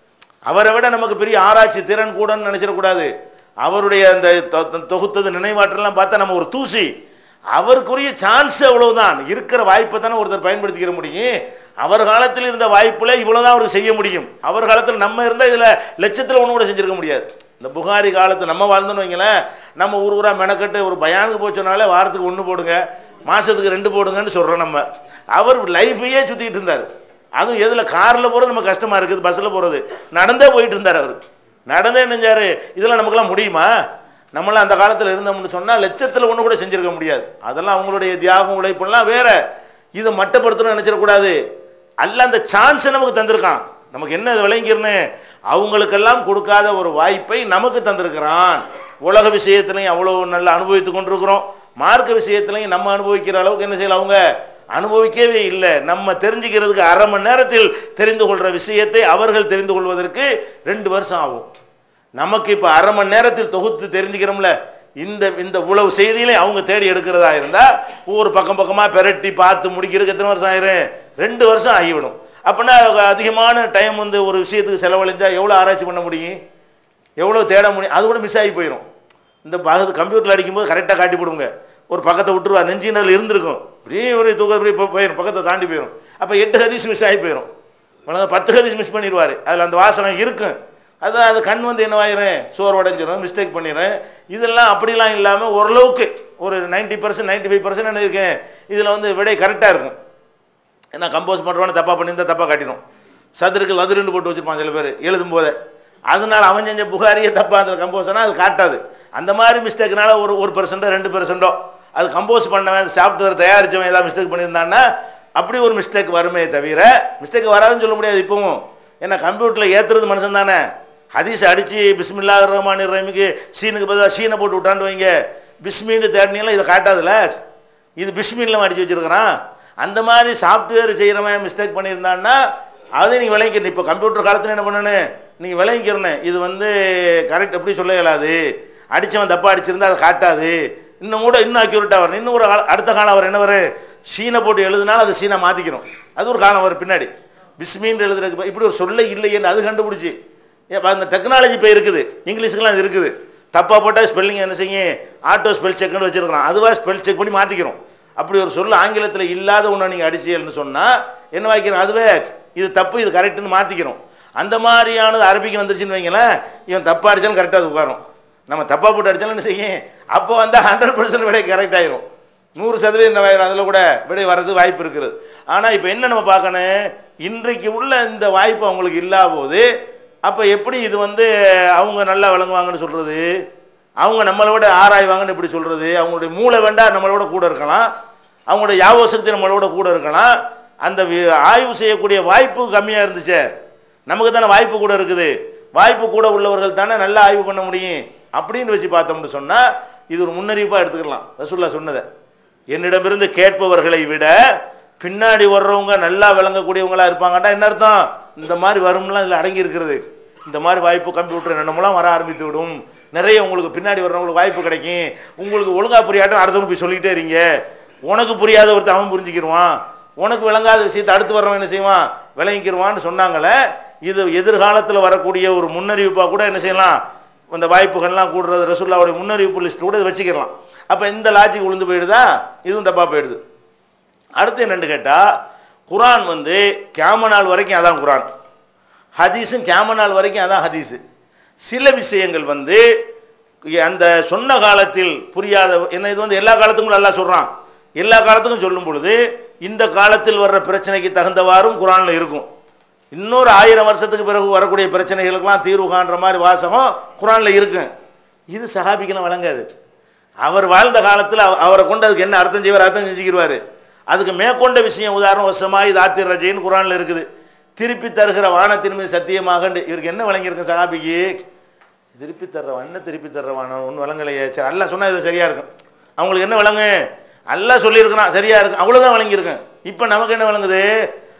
அவரை விட நமக்கு பெரிய ஆராய்ச்சி திறன் கூடன்னு நினைச்சிடக்கூடாது அவருடைய அந்த தொ- தொ- தொகுத்தது நினைவாற்றலாம் பார்த்தா நம்ம ஒரு தூசி அவருக்குரிய சான்ஸ் அவ்வளவுதான் இருக்கிற வாய்ப்பை தானே ஒருத்தர் பயன்படுத்திக்கிற முடியும் அவர் காலத்தில் இருந்த வாய்ப்புல இவ்வளவுதான் அவருக்கு செய்ய முடியும் அவர் காலத்தில் நம்ம இருந்தால் இதுல லட்சத்தில் ஒன்று கூட செஞ்சிருக்க முடியாது இந்த புகாரி காலத்து நம்ம வாழ்ந்தோன்னு வைங்களேன் நம்ம ஊர் ஊரா மெனக்கட்டு ஒரு பயானுக்கு போச்சோனாலே வாரத்துக்கு ஒன்று போடுங்க மாசத்துக்கு ரெண்டு போடுங்கன்னு சொல்றோம் நம்ம அவர் லைஃபையே சுத்திட்டு இருந்தார் அதுவும் எதுல கார்ல போறது நம்ம கஷ்டமா இருக்குது பஸ்ல போறது நடந்தே போயிட்டு இருந்தார் அவர் நடந்தே நினைஞ்சாரு இதெல்லாம் நமக்கெல்லாம் முடியுமா நம்மளாம் அந்த காலத்தில் இருந்தோம்னு சொன்னால் லட்சத்தில் ஒன்று கூட செஞ்சிருக்க முடியாது அதெல்லாம் அவங்களுடைய தியாகம் உழைப்புலாம் வேற இதை மட்டப்படுத்தணும்னு நினைச்சிடக்கூடாது அல்ல அந்த சான்ஸை நமக்கு தந்திருக்கான் நமக்கு என்ன இது விளங்கிருன்னு அவங்களுக்கெல்லாம் கொடுக்காத ஒரு வாய்ப்பை நமக்கு தந்திருக்கிறான் உலக விஷயத்திலையும் அவ்வளோ நல்லா அனுபவித்து கொண்டிருக்கிறோம் மார்க்க விஷயத்திலையும் நம்ம அனுபவிக்கிற அளவுக்கு என்ன செய்யலாம் அவங்க அனுபவிக்கவே இல்லை நம்ம தெரிஞ்சுக்கிறதுக்கு அரை மணி நேரத்தில் தெரிந்து கொள்கிற விஷயத்தை அவர்கள் தெரிந்து கொள்வதற்கு ரெண்டு வருஷம் ஆகும் நமக்கு இப்போ அரை மணி நேரத்தில் தொகுத்து தெரிஞ்சுக்கிறோம்ல இந்த இந்த உழவு செய்தியிலே அவங்க தேடி எடுக்கிறதா இருந்தால் ஒவ்வொரு பக்கம் பக்கமாக பெரட்டி பார்த்து முடிக்கிறதுக்கு எத்தனை வருஷம் ஆயிரும் ரெண்டு வருஷம் ஆகிவிடும் அப்படின்னா அதிகமான டைம் வந்து ஒரு விஷயத்துக்கு செலவழிஞ்சா எவ்வளோ ஆராய்ச்சி பண்ண முடியும் எவ்வளோ தேட முடியும் அது கூட மிஸ் ஆகி போயிடும் இந்த பக்கத்து கம்ப்யூட்டரில் அடிக்கும்போது கரெக்டாக காட்டி போடுங்க ஒரு பக்கத்தை விட்டுருவா நெஞ்சினரில் இருந்திருக்கும் இப்படியே ஒரு தூக்கம் இப்படி போ- போயிடும் பக்கத்தை தாண்டி போயிடும் அப்போ எட்டு ஹதீஸ் மிஸ் ஆகி போயிடும் உனக்கு பத்து ஹதீஸ் மிஸ் பண்ணிடுவார் அதில் அந்த வாசனை இருக்கும் அது அது கண் வந்து என்னவாயிரும் சோறு உடஞ்சிரும் மிஸ்டேக் பண்ணிடுறேன் இதெல்லாம் அப்படிலாம் இல்லாமல் ஓரளவுக்கு ஒரு ninety percent ninety five percent என்ன இருக்கேன் இதில் வந்து விடை கரெக்டாக இருக்கும் ஏன்னா கம்போஸ் பண்ணுறவன தப்பாக பண்ணியிருந்தா தப்பாக காட்டிடும் சதுருக்கு லதுருன்னு போட்டு வச்சிருப்பான் சில பேர் எழுதும் போதே அதனால அவன் செஞ்ச புகாரியை தப்பாக அந்த கம்போஸ்னா அது காட்டாது அந்த மாதிரி மிஸ்டேக்னால ஒரு ஒரு பெர்சென்ட்டோ ரெண்டு பெர்சென்ட்டோ அது கம்போஸ் பண்ணவன் சாஃப்ட்வேர் தயாரிச்சவன் ஏதாவது மிஸ்டேக் பண்ணியிருந்தான்னா அப்படி ஒரு மிஸ்டேக் வருமே தவிர மிஸ்டேக் வராதுன்னு சொல்ல முடியாது இப்பவும் ஏன்னா கம்ப்யூட்டரில் ஏற்றுறது மனுஷன் தானே ஹதீஸ் அடித்து பிஸ்மில்லா ரஹ்மான் ரஹீமுக்கு சீனுக்கு பதிலாக சீனை போட்டு விட்டான்னு வைங்க பிஸ்மின்னு தேடினீங்களா இதை காட்டாதுல இது பிஸ்மின்ல அடிச்சு வச்சிருக்கிறான் அந்த மாதிரி சாஃப்ட்வேர் செய்கிறவன் மிஸ்டேக் பண்ணியிருந்தான்னா அதை நீங்கள் விளங்கிக்கணும் இப்போ கம்ப்யூட்டர் காலத்தில் என்ன பண்ணணும் நீங்கள் விளங்கிக்கிறணும் இது வந்து கரெக்ட் எப்படி சொல்ல இயலாது அடித்தவன் தப்பாக அடிச்சிருந்தா அதை காட்டாது இன்னும் கூட இன்னும் அக்யூரேட்டாக வரும் இன்னும் ஒரு கால- அடுத்த காலம் அவர் என்ன வரும் சீனை போட்டு எழுதுனாலும் அதை சீனை மாற்றிக்கணும் அது ஒரு காலம் வரும் பின்னாடி பிஸ்மின்னு எழுதுறதுக்கு இப்படி ஒரு சொல்ல இல்லையேன்னு அது கண்டுபிடிச்சி ஏப்பா அந்த டெக்னாலஜி இப்போ இருக்குது இங்கிலீஷுக்கெல்லாம் அது இருக்குது தப்பாக போட்டால் ஸ்பெல்லிங் என்ன செய்யும் ஆட்டோ ஸ்பெல் செக்னு வச்சிருக்கலாம் அதுவாக ஸ்பெல் செக் பண்ணி மாற்றிக்கிறோம் அப்படி ஒரு சொல்ல ஆங்கிலத்தில் இல்லாத ஒன்று நீங்கள் அடிச்சீங்கன்னு சொன்னால் என்ன வாய்க்கிறோம் அதுவே இது தப்பு இது கரெக்டுன்னு மாற்றிக்கிறோம் அந்த மாதிரியானது அரபிக்கு வந்துருச்சுன்னு வைங்களேன் இவன் தப்பாக அடித்தாலும் கரெக்டாக அது உட்காரும் நம்ம தப்பாக போட்டு அடித்தாலும் என்ன செய்யும் அப்போ வந்து ஹண்ட்ரட் பர்சன்ட் விடை கரெக்ட் ஆயிரும் நூறு சதவீதம் இந்த வயது அதில் கூட விடை வர்றது வாய்ப்பு இருக்குது ஆனால் இப்போ என்ன நம்ம பார்க்கணும் இன்றைக்கு உள்ள இந்த வாய்ப்பு அவங்களுக்கு இல்லாத போது அப்போ எப்படி இது வந்து அவங்க நல்லா விளங்குவாங்கன்னு சொல்கிறது அவங்க நம்மளை விட ஆராய்வாங்கன்னு எப்படி சொல்கிறது அவங்களுடைய மூளை வேண்டா நம்மளோட கூட இருக்கலாம் அவங்களுடைய யாபக சக்தி நம்மளோட கூட இருக்கலாம் அந்த வி- ஆய்வு செய்யக்கூடிய வாய்ப்பு கம்மியாக இருந்துச்சே நமக்கு தானே வாய்ப்பு கூட இருக்குது வாய்ப்பு கூட உள்ளவர்கள் தானே நல்லா ஆய்வு பண்ண முடியும் அப்படின்னு வச்சு பார்த்தோம்னு சொன்னால் இது ஒரு முன்னறிவிப்பாக எடுத்துக்கலாம் ரசூல்லா சொன்னதை என்னிடமிருந்து கேட்பவர்களை விட பின்னாடி வர்றவங்க நல்லா விளங்கக்கூடியவங்களா இருப்பாங்கடா என்ன அர்த்தம் இந்த மாதிரி வரும்லாம் இதில் அடங்கி இருக்கிறது இந்த மாதிரி வாய்ப்பு கம்ப்யூட்டர் என்னமெல்லாம் வர ஆரம்பித்து விடும் நிறைய உங்களுக்கு பின்னாடி வர்றவங்களுக்கு வாய்ப்பு கிடைக்கும் உங்களுக்கு ஒழுங்கா புரியாட்டும் அடுத்தவங்க போய் சொல்லிக்கிட்டே இருங்க உனக்கு புரியாத ஒருத்தன் அவன் புரிஞ்சுக்கிருவான் உனக்கு விளங்காத விஷயத்தை அடுத்து வர்றவன் என்ன செய்வான் விளங்கிக்கிருவான்னு சொன்னாங்களே இது எதிர்காலத்தில் வரக்கூடிய ஒரு முன்னறிவிப்பாக கூட என்ன செய்யலாம் இந்த வாய்ப்புகள்லாம் கூடுறது ரசூல்லாவுடைய முன்னறிவிப்பு லிஸ்ட் கூட இதை வச்சுக்கலாம் அப்போ இந்த லாஜிக் விழுந்து போயிடுதா இதுவும் தப்பாக போயிடுது அடுத்து என்னன்னு கேட்டால் குரான் வந்து கியாம நாள் வரைக்கும் அதான் குரான் ஹதீஸும் கியாம நாள் வரைக்கும் அதான் ஹதீஸு சில விஷயங்கள் வந்து அந்த சொன்ன காலத்தில் புரியாத என்ன இது வந்து எல்லா காலத்துக்கும் நல்லா சொல்கிறான் எல்லா காலத்துக்கும் சொல்லும் பொழுது இந்த காலத்தில் வர்ற பிரச்சனைக்கு தகுந்தவாறும் குரானில் இருக்கும் இன்னொரு ஆயிரம் வருஷத்துக்கு பிறகு வரக்கூடிய பிரச்சனைகளுக்கெல்லாம் தீர்வு காண்ற மாதிரி வாசகம் குரானில் இருக்கும் இது சஹாபிக்கெல்லாம் வழங்காது அவர் வாழ்ந்த காலத்தில் அவ- அவரை கொண்டு அதுக்கு என்ன அர்த்தம் செய்வார் அர்த்தம் செஞ்சுக்கிடுவார் அதுக்கு மேற்கொண்ட விஷயம் உதாரணம் வசமாய் தாத்திர் ரஜைன்னு குரானில் இருக்குது திருப்பி தருகிற வானத்தின் மீது சத்தியமாக இவருக்கு என்ன வழங்கியிருக்கு சஹாபிக்கு திருப்பி தர்றவன் என்ன திருப்பி தர்றவான் ஒன்றும் வழங்கலையே சரி அல்ல சொன்னால் இது சரியாக இருக்கும் அவங்களுக்கு என்ன வழங்கு அல்ல சொல்லியிருக்கிறான் சரியா இருக்கும் அவ்வளோதான் வழங்கியிருக்கேன் இப்போ நமக்கு என்ன வழங்குது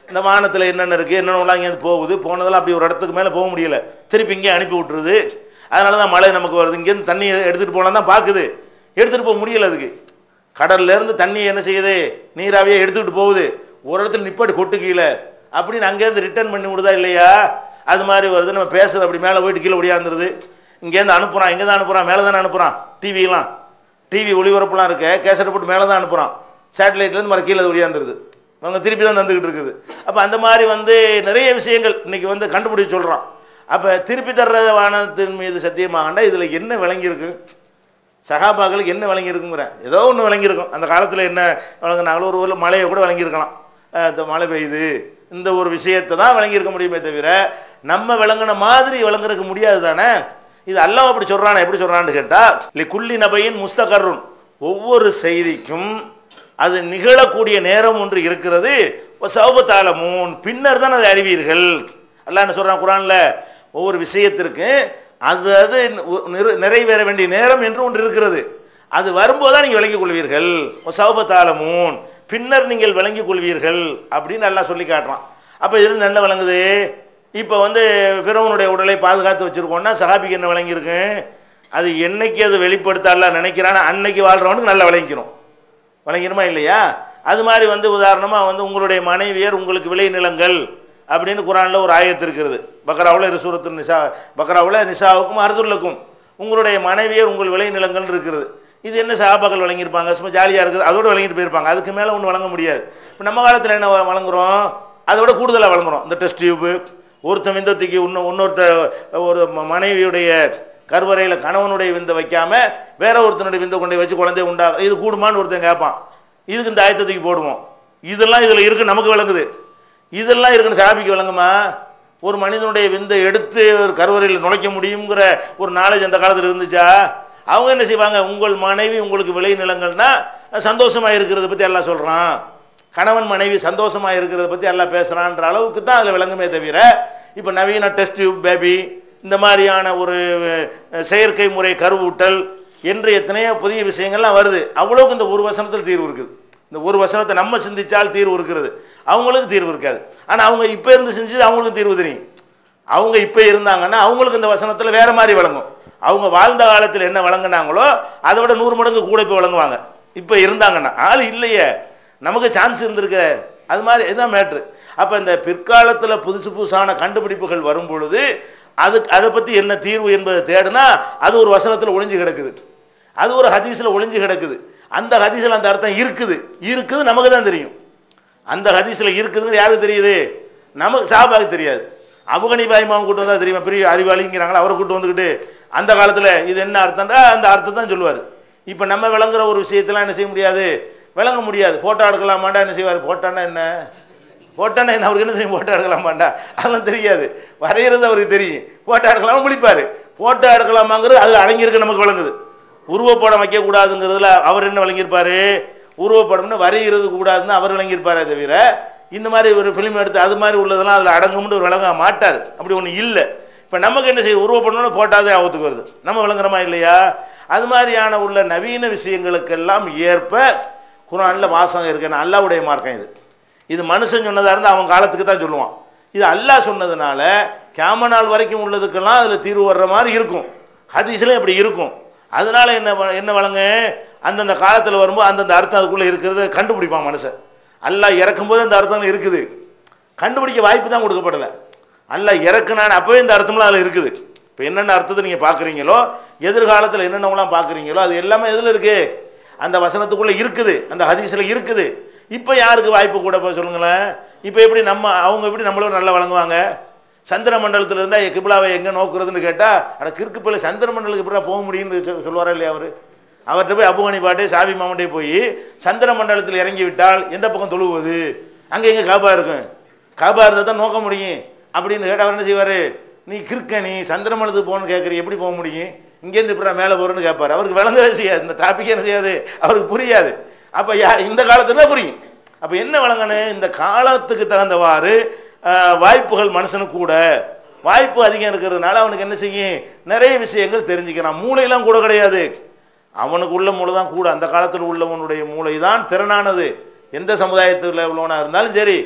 இந்த வானத்தில் என்னென்ன இருக்குது என்னென்னலாம் இங்கேருந்து போகுது போனதெல்லாம் அப்படி ஒரு இடத்துக்கு மேலே போக முடியல திருப்பி இங்கே அனுப்பி விட்டுருது அதனால தான் மழை நமக்கு வருது இங்கேருந்து தண்ணி எடுத்துகிட்டு போகலாம் தான் பார்க்குது எடுத்துகிட்டு போக முடியல அதுக்கு கடல்ல இருந்து தண்ணி என்ன செய்யுது நீராவியே எடுத்துக்கிட்டு போகுது ஒரு இடத்துல நிப்பாட்டி கொட்டு கீழே அப்படின்னு அங்கேருந்து ரிட்டர்ன் பண்ணி விடுதா இல்லையா அது மாதிரி வருது நம்ம பேசுறது அப்படி மேலே போயிட்டு கீழே ஒடியாந்துருது இங்கேருந்து அனுப்புகிறான் எங்கே தான் அனுப்புகிறான் மேலே தானே அனுப்புகிறான் டிவிலாம் டிவி ஒளிபரப்புலாம் இருக்க கேசட்டை போட்டு மேலே தான் அனுப்புகிறான் சேட்டலைட்லேருந்து மறு கீழே ஒடியாந்துருது அவங்க திருப்பி தான் வந்துக்கிட்டு இருக்குது அப்போ அந்த மாதிரி வந்து நிறைய விஷயங்கள் இன்னைக்கு வந்து கண்டுபிடிச்சு சொல்கிறான் அப்போ திருப்பி தர்ற வானத்தின் மீது சத்தியமாகண்டா இதில் என்ன விளங்கியிருக்கு சகாபாக்களுக்கு என்ன விளங்கியிருக்குங்கிறேன் ஏதோ ஒன்று விளங்கியிருக்கும் அந்த காலத்தில் என்ன விளங்குனாங்களோ ஒரு ஊரில் மழையை கூட விளங்கியிருக்கலாம் அஹ் இந்த மழை பெய்யுது இந்த ஒரு விஷயத்தை தான் விளங்கியிருக்க முடியுமே தவிர நம்ம விளங்குன மாதிரி விளங்குறதுக்கு முடியாது தானே இது அல்லாஹ் அப்படி சொல்கிறானே எப்படி சொல்கிறான்னு கேட்டால் இல்லை குள்ளி நபையின் முஸ்தகருன் ஒவ்வொரு செய்திக்கும் அது நிகழக்கூடிய நேரம் ஒன்று இருக்கிறது சௌபத்தாலமூன் பின்னர் தான் அதை அறிவீர்கள் அல்லாஹ் என்ன சொல்கிறான் குரானில் ஒவ்வொரு விஷயத்திற்கு அது அது நிறு- நிறைவேற வேண்டிய நேரம் என்று ஒன்று இருக்கிறது அது வரும்போது தான் நீங்கள் விளங்கிக் கொள்வீர்கள் சௌபத்தாலமூன் பின்னர் நீங்கள் விளங்கிக் கொள்வீர்கள் அப்படின்னு நல்லா சொல்லி காட்டுறான் அப்போ இதில் என்ன விளங்குது இப்போ வந்து பிறவனுடைய உடலை பாதுகாத்து வச்சுருக்கோம்னா சஹாபிக்கு என்ன விளங்கியிருக்கு அது என்னைக்கு அது வெளிப்படுத்த அல்லாஹ் நினைக்கிறான்னு அன்னைக்கு வாழ்கிறவனுக்கு நல்லா விளங்கிக்கணும் வழங்கிருமா இல்லையா அது மாதிரி வந்து உதாரணமாக வந்து உங்களுடைய மனைவியர் உங்களுக்கு விளை நிலங்கள் அப்படின்னு குரானில் ஒரு ஆயத்து இருக்கிறது பக்ராவில் சூரத்து நிசா பக்ராவில் நிசாவுக்கும் அர்துல்லுக்கும் உங்களுடைய மனைவியர் உங்கள் விளை நிலங்கள் இருக்கிறது இது என்ன சாபாக்கள் வழங்கியிருப்பாங்க சும்மா ஜாலியாக இருக்குது அதோட வழங்கிட்டு போயிருப்பாங்க அதுக்கு மேலே ஒன்று வழங்க முடியாது இப்போ நம்ம காலத்தில் என்ன வ- வழங்குறோம் அதோட கூடுதலாக வழங்குறோம் இந்த டெஸ்ட் டியூபு ஒருத்தன் விந்தத்துக்கு இன்னும் இன்னொருத்த ஒரு ம- மனைவியுடைய கருவறையில் கணவனுடைய விந்தை வைக்காம வேற ஒருத்தனுடைய விந்தை கொண்டு போய் வச்சு குழந்தை உண்டா இது கூடுமான்னு ஒருத்தன் கேட்பான் இதுக்கு இந்த ஆயத்தத்துக்கு போடுவோம் இதெல்லாம் இதில் இருக்கு நமக்கு விளங்குது இதெல்லாம் இருக்குன்னு சாபிக்கு விளங்குமா ஒரு மனிதனுடைய விந்தை எடுத்து ஒரு கருவறையில் நுழைக்க முடியுங்கிற ஒரு நாலேஜ் அந்த காலத்தில் இருந்துச்சா அவங்க என்ன செய்வாங்க உங்கள் மனைவி உங்களுக்கு விளை நிலங்கள்னா சந்தோஷமா இருக்கிறத பற்றி எல்லாம் சொல்கிறான் கணவன் மனைவி சந்தோஷமா இருக்கிறத பற்றி எல்லாம் பேசுகிறான்ற அளவுக்கு தான் அதில் விளங்குமே தவிர இப்போ நவீன டெஸ்ட் டியூப் பேபி இந்த மாதிரியான ஒரு அஹ், செயற்கை முறை கருவூட்டல் என்று எத்தனையோ புதிய விஷயங்கள்லாம் வருது அவ்வளவுக்கு இந்த ஒரு வசனத்தில் தீர்வு இருக்குது இந்த ஒரு வசனத்தை நம்ம சிந்திச்சால் தீர்வு இருக்கிறது அவங்களுக்கு தீர்வு இருக்காது ஆனால் அவங்க இப்போ இருந்து செஞ்சது அவங்களுக்கு தீர்வு தெரியும் அவங்க இப்போ இருந்தாங்கன்னா அவங்களுக்கு இந்த வசனத்தில் வேற மாதிரி விளங்கும் அவங்க வாழ்ந்த காலத்தில் என்ன வழங்குனாங்களோ அதை விட நூறு மடங்கு கூட இப்போ வழங்குவாங்க இப்போ இருந்தாங்கன்னா ஆள் இல்லையே நமக்கு சான்ஸ் இருந்திருக்கு அது மாதிரி இதுதான் மேட்ரு அப்போ இந்த பிற்காலத்தில் புதுசு புதுசான கண்டுபிடிப்புகள் வரும் பொழுது அதுக்கு அதை பற்றி என்ன தீர்வு என்பதை தேடுனா அது ஒரு வசனத்தில் ஒளிஞ்சு கிடக்குது அது ஒரு ஹதீஸில் ஒளிஞ்சு கிடக்குது அந்த ஹதீஸில் அந்த அர்த்தம் இருக்குது இருக்குது நமக்கு தான் தெரியும் அந்த ஹதீஸில் இருக்குதுன்னு யாருக்கு தெரியுது நமக்கு சாபாவுக்கு தெரியாது அபுகனிபாய் மாமன் கூட்டு வந்தால் தெரியுமா பெரிய அறிவாளிங்கிறாங்களா அவரை கூட்டு வந்துக்கிட்டு அந்த காலத்தில் இது என்ன அர்த்தம்டா அந்த அர்த்தம் தான் சொல்லுவார் இப்போ நம்ம விளங்குற ஒரு விஷயத்தெல்லாம் என்ன செய்ய முடியாது விளங்க முடியாது ஃபோட்டோ எடுக்கலாமாண்டா என்ன செய்வார் ஃபோட்டோன்னா என்ன ஃபோட்டோன்னா என்ன அவருக்கு என்ன தெரியும் ஃபோட்டோ எடுக்கலாமாண்டா அதெல்லாம் தெரியாது வரைகிறது அவருக்கு தெரியும் ஃபோட்டோ எடுக்கலாமா முடிப்பார் ஃபோட்டோ எடுக்கலாமாங்கிறது அதில் அடங்கியிருக்கு நமக்கு விளங்குது உருவப்படம் வைக்கக்கூடாதுங்கிறதுல அவர் என்ன விளங்கியிருப்பாரு உருவப்படம்னு வரைகிறது கூடாதுன்னு அவர் விளங்கியிருப்பாரே தவிர இந்த மாதிரி ஒரு ஃபிலிம் எடுத்து அது மாதிரி உள்ளதெல்லாம் அதில் அடங்கும்னு ஒரு விளங்க மாட்டார் அப்படி ஒன்று இல்லை இப்போ நமக்கு என்ன செய்யும் உருவப்படணும்னு போட்டாதே ஆபத்துக்கு வருது நம்ம விளங்குறோமா இல்லையா அது மாதிரியான உள்ள நவீன விஷயங்களுக்கெல்லாம் ஏற்ப குரானில் வாசகம் இருக்குன்னு அல்லாவுடைய மார்க்கம் இது இது மனுஷன் சொன்னதாக இருந்தால் அவன் காலத்துக்கு தான் சொல்லுவான் இது அல்லாஹ் சொன்னதுனால கேம நாள் வரைக்கும் உள்ளதுக்கெல்லாம் அதில் தீர்வு வர்ற மாதிரி இருக்கும் ஹதீஸ்லையும் அப்படி இருக்கும் அதனால என்ன வ- என்ன வழங்க அந்தந்த காலத்தில் வரும்போது அந்தந்த அர்த்தம் அதுக்குள்ளே இருக்கிறத கண்டுபிடிப்பான் மனுஷன் அல்லாஹ் இறக்கும்போது அந்த அர்த்தம் இருக்குது கண்டுபிடிக்க வாய்ப்பு தான் கொடுக்கப்படலை அல்லாஹ் இறக்குனான் அப்போவே இந்த அர்த்தம்லாம் அதில் இருக்குது இப்போ என்னென்ன அர்த்தத்தை நீங்கள் பார்க்குறீங்களோ எதிர்காலத்தில் என்னென்னலாம் பார்க்குறீங்களோ அது எல்லாமே எதில் இருக்குது அந்த வசனத்துக்குள்ளே இருக்குது அந்த ஹதீஸில் இருக்குது இப்போ யாருக்கு வாய்ப்பு கூட போய் சொல்லுங்களேன் இப்போ எப்படி நம்ம அவங்க எப்படி நம்மளும் நல்லா வழங்குவாங்க சந்திர மண்டலத்தில் இருந்தால் கிபிலாவை எங்கே நோக்குறதுன்னு கேட்டால் அட கிறுக்கு பிள்ளை சந்திர மண்டலத்துக்கு எப்படி போக முடியும்னு சொ- சொல்லுவாரா இல்லையா அவர் அவர்கிட்ட போய் அபுகனி பாட்டு சாவி மாமன்டே போய் சந்திர மண்டலத்தில் இறங்கி விட்டால் எந்த பக்கம் தொழுவது அங்கே எங்கே காபா இருக்கும் காபா இருந்தால் தான் நோக்க முடியும் அப்படின்னு கேட்டால் அவர் என்ன செய்வார் நீ கிறுக்க நீ சந்திர மண்டலத்துக்கு போகணும்னு கேட்குறீ எப்படி போக முடியும் இங்கேருந்து இப்படி மேலே போகிறேன்னு கேட்பார் அவருக்கு விளங்கவே செய்யாது இந்த டாபிக் என்ன செய்யாது அவருக்கு புரியாது அப்போ யா இந்த காலத்துல தான் புரியும் அப்போ என்ன வழங்கணும் இந்த காலத்துக்கு தகுந்தவாறு ஆஹ், வாய்ப்புகள் மனுஷனுக்கு கூட வாய்ப்பு அதிகம் இருக்கிறதுனால அவனுக்கு என்ன செய்யும் நிறைய விஷயங்கள் தெரிஞ்சுக்கிறான் மூளையெல்லாம் கூட கிடையாது அவனுக்கு உள்ள மூளை தான் கூட அந்த காலத்தில் உள்ளவனுடைய மூளை தான் திறனானது எந்த சமுதாயத்தில் உள்ளவனாக இருந்தாலும் சரி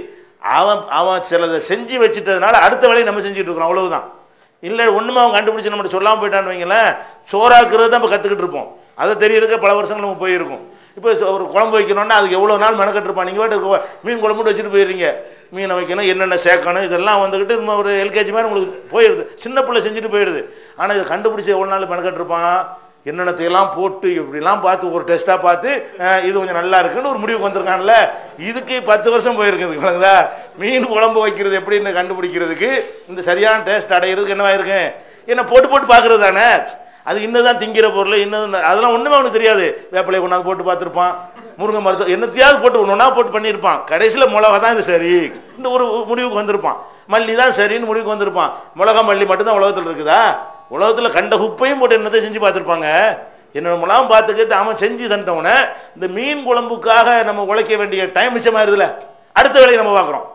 அவன் அவன் சிலதை செஞ்சு வச்சுட்டதுனால அடுத்த வேலையை நம்ம செஞ்சுட்டு இருக்கிறோம் அவ்வளவுதான் இல்லை ஒன்றுமே அவன் கண்டுபிடிச்சி நம்மகிட்ட சொல்லாமல் போயிட்டான்னு வைங்களேன் சோறாக்குறது தான் இப்போ கற்றுக்கிட்டு இருப்போம் அதை தெரியறதுக்கு பல வருஷங்கள் நம்ம போயிருக்கும் இப்போ சோ- ஒரு குழம்பு வைக்கணும்னா அதுக்கு எவ்வளோ நாள் மெனக்கட்டிருப்பான் நீங்கள் பாட்டு மீன் குழம்பு வச்சுட்டு போயிடுறீங்க மீனை வைக்கணும் என்னென்ன சேர்க்கணும் இதெல்லாம் வந்துக்கிட்டு நம்ம ஒரு எல்கேஜி மாதிரி உங்களுக்கு போயிடுது சின்ன பிள்ளை செஞ்சுட்டு போயிடுது ஆனால் இதை கண்டுபிடிச்சி எவ்வளோ நாள் மெனக்கட்டிருப்பான் என்னென்னத்தையெல்லாம் போட்டு இப்படிலாம் பார்த்து ஒரு டெஸ்ட்டாக பார்த்து அஹ், இது கொஞ்சம் நல்லா இருக்குன்னு ஒரு முடிவுக்கு வந்திருக்கான்ல இதுக்கு பத்து வருஷம் போயிருக்குது குழந்தை மீன் குழம்பு வைக்கிறது எப்படின்னு கண்டுபிடிக்கிறதுக்கு இந்த சரியான டேஸ்ட் அடையிறதுக்கு என்னவா இருக்கு என்ன போட்டு போட்டு பார்க்கறது தானே அது இன்னதான் திங்கிற பொருள் இன்னது அதெல்லாம் ஒன்றுமே அவனுக்கு தெரியாது வேப்பிலையை கொண்டாந்து போட்டு பார்த்துருப்பான் முருங்கை மருத்துவம் என்னத்தையாவது போட்டு ஒன்றா போட்டு பண்ணியிருப்பான் கடைசியில் மிளகா தான் இது சரி இந்த ஒரு முடிவுக்கு வந்திருப்பான் மல்லி தான் சரின்னு முடிவுக்கு வந்திருப்பான் மிளகா மல்லி மட்டும்தான் உலகத்தில் இருக்குதா உலகத்தில் கண்ட குப்பையும் போட்டு என்னத்தை செஞ்சு பார்த்துருப்பாங்க என்னோட முலாம் பார்த்துக்கிட்டு அவன் செஞ்சு தந்தவனை இந்த மீன் குழம்புக்காக நம்ம உழைக்க வேண்டிய டைம் மிச்சமாயிருதுல அடுத்த வேலையை நம்ம பார்க்குறோம்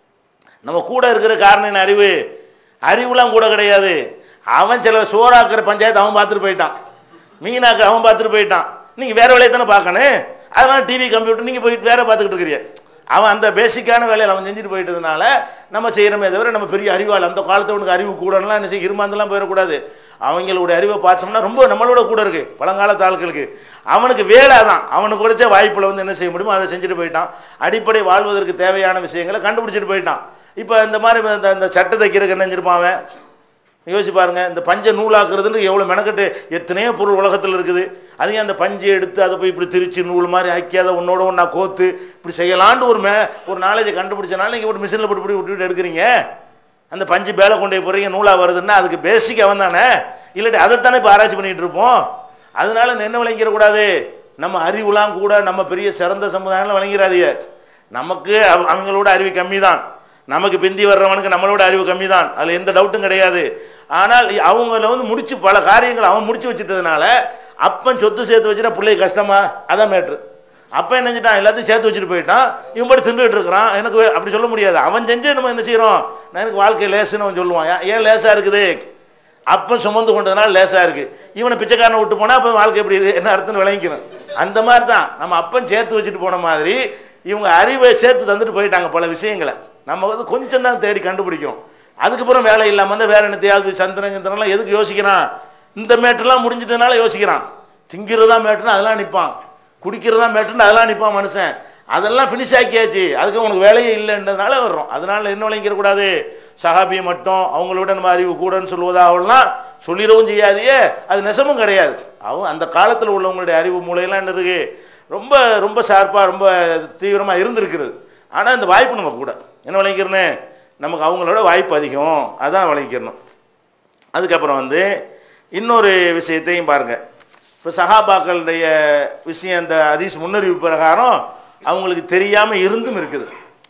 நம்ம கூட இருக்கிற காரணம் என்ன அறிவு அறிவுலாம் கூட கிடையாது அவன் சில சோறாக்குற பஞ்சாயத்து அவன் பார்த்துட்டு போயிட்டான் மீனாக்க அவன் பார்த்துட்டு போயிட்டான் நீங்கள் வேற வேலையை தானே பார்க்கணும் அதனால டிவி கம்ப்யூட்டர் நீங்கள் போயிட்டு வேற பார்த்துக்கிட்டு இருக்கிறீங்க அவன் அந்த பேசிக்கான வேலையில் அவன் செஞ்சுட்டு போயிட்டதுனால நம்ம செய்கிறோமே தவிர நம்ம பெரிய அறிவாள் அந்த காலத்தவனுக்கு அறிவு கூடலாம் என்ன செய்ய இருமாந்தெல்லாம் போயிடக்கூடாது அவங்களுடைய அறிவை பார்த்தோம்னா ரொம்ப நம்மளோட கூட இருக்கு பழங்காலத்து ஆட்களுக்கு அவனுக்கு வேலை தான் அவனுக்கு கிடைச்ச வாய்ப்பில் வந்து என்ன செய்ய முடியுமோ அதை செஞ்சுட்டு போயிட்டான் அடிப்படை வாழ்வதற்கு தேவையான விஷயங்களை கண்டுபிடிச்சிட்டு போயிட்டான் இப்போ இந்த மாதிரி இந்த இந்த சட்டை தைக்கிறதுக்கு என்ன செஞ்சிருப்பான் அவன் யோசிச்சு பாருங்க இந்த பஞ்சை நூலாக்குறதுன்னு எவ்வளோ மெனக்கட்டு எத்தனையோ பொருள் உலகத்தில் இருக்குது அதையும் அந்த பஞ்சை எடுத்து அதை போய் இப்படி திரிச்சு நூல் மாதிரி ஆக்கி அதை ஒன்னோட ஒன்றா கோத்து இப்படி செய்யலான்னு ஒரு மே ஒரு நாலேஜை கண்டுபிடிச்சனால நீங்கள் ஒரு மிஷினில் போட்டு இப்படி விட்டுட்டு எடுக்கிறீங்க அந்த பஞ்சு மேலே கொண்டு போய் போகிறீங்க நூலாக வருதுன்னா அதுக்கு பேசிக் அவன் தானே இல்லாட்டி அதைத்தானே இப்போ ஆராய்ச்சி பண்ணிகிட்டு இருப்போம் அதனால என்ன விளங்கிடக்கூடாது நம்ம அறிவுலாம் கூட நம்ம பெரிய சிறந்த சமுதாயம்லாம் விளங்கிறாதீங்க நமக்கு அவ- அவங்களோட அறிவு கம்மி தான் நமக்கு பிந்தி வர்றவனுக்கு நம்மளோட அறிவு கம்மி தான் அதில் எந்த டவுட்டும் கிடையாது ஆனால் இ- அவங்கள வந்து முடிச்சு பல காரியங்களை அவன் முடிச்சு வச்சுட்டதுனால அப்பன் சொத்து சேர்த்து வச்சுட்டா பிள்ளை கஷ்டமா அதான் மேட்ரு அப்போ என்ன செஞ்சிட்டான் எல்லாத்தையும் சேர்த்து வச்சுட்டு போயிட்டான் இவன் படி தின்றுட்டு இருக்கிறான் எனக்கு வே- அப்படி சொல்ல முடியாது அவன் செஞ்சு நம்ம என்ன செய்கிறோம் நான் எனக்கு வாழ்க்கை லேசுன்னு அவன் சொல்லுவான் ஏன் ஏன் லேசாக இருக்குது அப்பன் சுமந்து கொண்டதுனால லேசாக இருக்குது இவனை பிச்சைக்காரனை விட்டு போனால் அப்போ வாழ்க்கை எப்படி இருக்கு? என்ன அர்த்தம் விளங்கிக்கணும் அந்த மாதிரி தான் நம்ம அப்பன் சேர்த்து வச்சுட்டு போன மாதிரி இவங்க அறிவை சேர்த்து தந்துட்டு போயிட்டாங்க பல விஷயங்களை நம்ம வந்து கொஞ்சம் தான் தேடி கண்டுபிடிக்கும் அதுக்கப்புறம் வேலை இல்லாமல் வந்து வேற என்னத்தையாவது போய் சந்திரன் சந்திரன்லாம் எதுக்கு யோசிக்கிறான் இந்த மேட்டெல்லாம் முடிஞ்சிட்டனால யோசிக்கிறான் திங்கிறதா மேட்டுன்னு அதெல்லாம் நிற்பான் குடிக்கிறதா மேட்டுன்னு அதெல்லாம் நிற்பான் மனுஷன் அதெல்லாம் ஃபினிஷ் ஆக்கியாச்சு அதுக்கு உனக்கு வேலையே இல்லைன்றதுனால வர்றோம் அதனால என்ன விளங்கிடக்கூடாது சஹாபியை மட்டும் அவங்களோட நம்ம அறிவு கூடன்னு சொல்வதாகலாம் சொல்லிடவும் செய்யாதியே அது நெசமும் கிடையாது அவன் அந்த காலத்தில் உள்ளவங்களுடைய அறிவு மூளையெல்லாம் என்ன இருக்கு ரொம்ப ரொம்ப ஷார்ப்பாக ரொம்ப தீவிரமாக இருந்திருக்கிறது ஆனால் இந்த வாய்ப்பு நம்ம கூட என்ன விளங்கிக்கிறனே நமக்கு அவங்களோட வாய்ப்பு அதிகம் அதான் விளங்கிக்கிறணும் அதுக்கப்புறம் வந்து இன்னொரு விஷயத்தையும் பாருங்க இப்போ சஹாபாக்களுடைய விஷயம் இந்த ஹதீஸ் முன்னறிவு பிரகாரம் அவங்களுக்கு தெரியாமல் இருந்தும் இருக்குது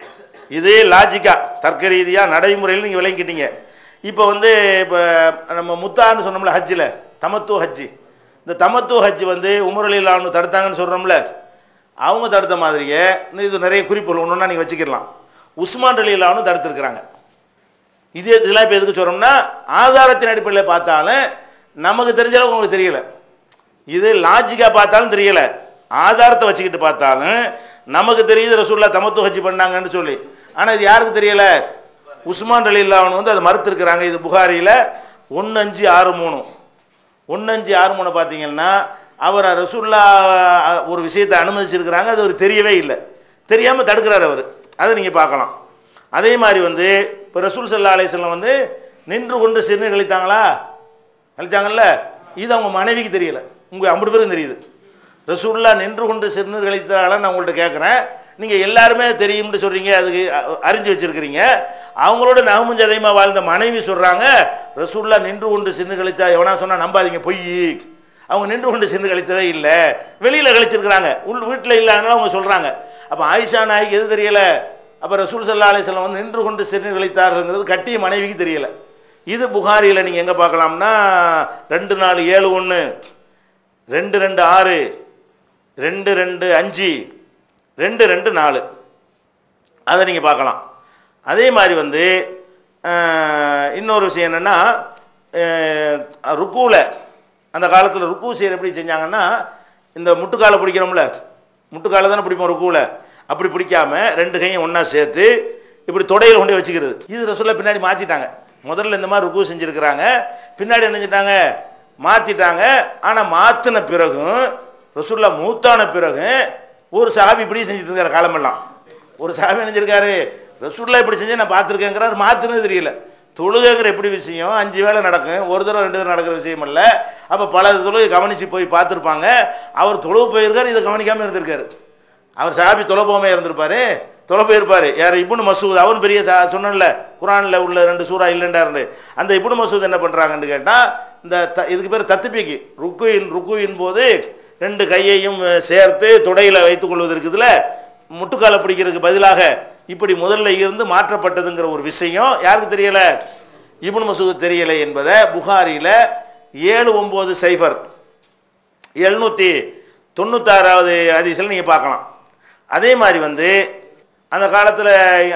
இதே லாஜிக்கா தர்க்க ரீதியாக நடைமுறையில் நீங்கள் விளங்கிட்டீங்க இப்போ வந்து இப்போ நம்ம முத்தான்னு சொன்னோம்ல ஹஜ்ஜில் தமத்து ஹஜ்ஜி இந்த தமத்து ஹஜ் வந்து உமரலிலான்னு தடுத்தாங்கன்னு சொல்கிறோம்ல அவங்க தடுத்த மாதிரியே இன்னும் இது நிறைய குறிப்புகள் ஒன்று ஒன்றா நீங்கள் வச்சுக்கலாம் உஸ்மான் அலிலான்னு தடுத்துருக்குறாங்க இது இதெல்லாம் இப்போ எதுக்கு சொல்கிறோம்னா ஆதாரத்தின் அடிப்படையில் பார்த்தாலும் நமக்கு தெரிஞ்ச அளவுக்கு உங்களுக்கு தெரியல இது லாஜிக்காக பார்த்தாலும் தெரியல ஆதாரத்தை வச்சுக்கிட்டு பார்த்தாலும் நமக்கு தெரியுது ரசூல்லா தமத்து ஹஜ்ஜி பண்ணாங்கன்னு சொல்லி ஆனால் இது யாருக்கு தெரியல உஸ்மான் அலில்லாவன் வந்து அதை மறுத்திருக்கிறாங்க இது புகாரியில் ஒன்று அஞ்சு ஆறு மூணு ஒன்று அஞ்சு ஆறு மூணு பார்த்தீங்கன்னா அவர் ரசூல்லா அஹ், ஒரு விஷயத்தை அனுமதிச்சிருக்கிறாங்க அது அவர் தெரியவே இல்லை தெரியாமல் தடுக்கிறார் அவர் அதை நீங்கள் பார்க்கலாம் அதே மாதிரி வந்து இப்போ ரசூல் சல்லா அலிஸ்லாம் வந்து நின்று கொண்டு சிறுநீர் கழித்தாங்களா கழிச்சாங்கல்ல இது அவங்க மனைவிக்கு தெரியல உங்கள் ஐம்பது பேருக்கும் தெரியுது ரசூல்லா நின்று கொண்டு சிறுநீர் கழித்தால நான் உங்கள்கிட்ட கேட்குறேன் நீங்கள் எல்லாருமே தெரியும்னு சொல்கிறீங்க அதுக்கு அ- அறிஞ்சு வச்சிருக்கிறீங்க அவங்களோட நகமுஞ்ச அதிகமாக வாழ்ந்த மனைவி சொல்கிறாங்க ரசூல்லா நின்று கொண்டு சிறுநீர் கழித்தா எவனா சொன்னால் நம்பாதீங்க பொய் அவங்க நின்று கொண்டு சிறுநீர் கழித்ததே இல்லை வெளியில் கழிச்சிருக்கிறாங்க உள் வீட்டில் இல்லாதனால அவங்க சொல்கிறாங்க அப்போ ஆயிஷா நாய்க்கு எது தெரியலை அப்போ ரசூல் சல்லா அலிஸ்லாம் வந்து நின்று கொண்டு சிறுநீர் கழித்தாருங்கிறது கட்டிய மனைவிக்கு தெரியலை இது புகாரியில் நீங்கள் எங்கே பார்க்கலாம்னா ரெண்டு நாலு ஏழு ஒன்று ரெண்டு ரெண்டு ஆறு ரெண்டு ரெண்டு அஞ்சு ரெண்டு ரெண்டு நாலு அதை நீங்கள் பார்க்கலாம் அதே மாதிரி வந்து அஹ், இன்னொரு விஷயம் என்னென்னா ருக்குவில் அந்த காலத்தில் ருக்கு செய்கிற எப்படி செஞ்சாங்கன்னா இந்த முட்டுக்காலை பிடிக்கிறோம்ல முட்டுக்காலை தானே பிடிப்போம் ருக்குவில் அப்படி பிடிக்காம ரெண்டு கையும் ஒன்றா சேர்த்து இப்படி தொடையில் கொண்டு வச்சுக்கிறது இது ரசூல்லா பின்னாடி மாற்றிட்டாங்க முதல்ல இந்த மாதிரி ருக்கு செஞ்சுருக்கிறாங்க பின்னாடி என்ன செஞ்சிட்டாங்க மாற்றிட்டாங்க ஆனால் மாற்றின பிறகும் ரசூல்லா மூத்தான பிறகு ஒரு சஹாபி இப்படி செஞ்சுட்டு இருக்காரு காலமெல்லாம் ஒரு சஹாபி நினைச்சிருக்காரு ரசூல்லா இப்படி செஞ்சு நான் பார்த்துருக்கேங்கிறாரு மாற்றுனது தெரியல தொழுகைங்கிற எப்படி விஷயம் அஞ்சு வேளை நடக்கும் ஒரு தடவை ரெண்டு தடவை நடக்கிற விஷயம் இல்லை அப்போ பல தொழுகை கவனித்து போய் பார்த்துருப்பாங்க அவர் தொழுவு போயிருக்காரு இதை கவனிக்காமல் இருந்திருக்காரு அவர் சாபி தொலை போகாம இருந்திருப்பாரு தொலை போயிருப்பாரு யார் இப்னு மசூத் அவரும் பெரிய சா சொன்னல குரானில் உள்ள ரெண்டு சூறா இல்லைண்டாரு அந்த இப்னு மசூத் என்ன பண்ணுறாங்கன்னு கேட்டால் இந்த த இதுக்கு பேர் தத்துப்பிக்கு ருக்குயின் ருக்குயின் போது ரெண்டு கையையும் சேர்த்து தொடையில் வைத்துக் கொள்வது இருக்குதுல முட்டுக்காலை பிடிக்கிறதுக்கு பதிலாக இப்படி முதல்ல இருந்து மாற்றப்பட்டதுங்கிற ஒரு விஷயம் யாருக்கு தெரியல இப்னு மசூத் தெரியலை என்பதை புகாரியில் ஏழு ஒம்பது சைஃபர் எழுநூற்றி தொண்ணூத்தாறாவது அதிசல் நீங்கள் பார்க்கலாம் அதே மாதிரி வந்து அந்த காலத்தில்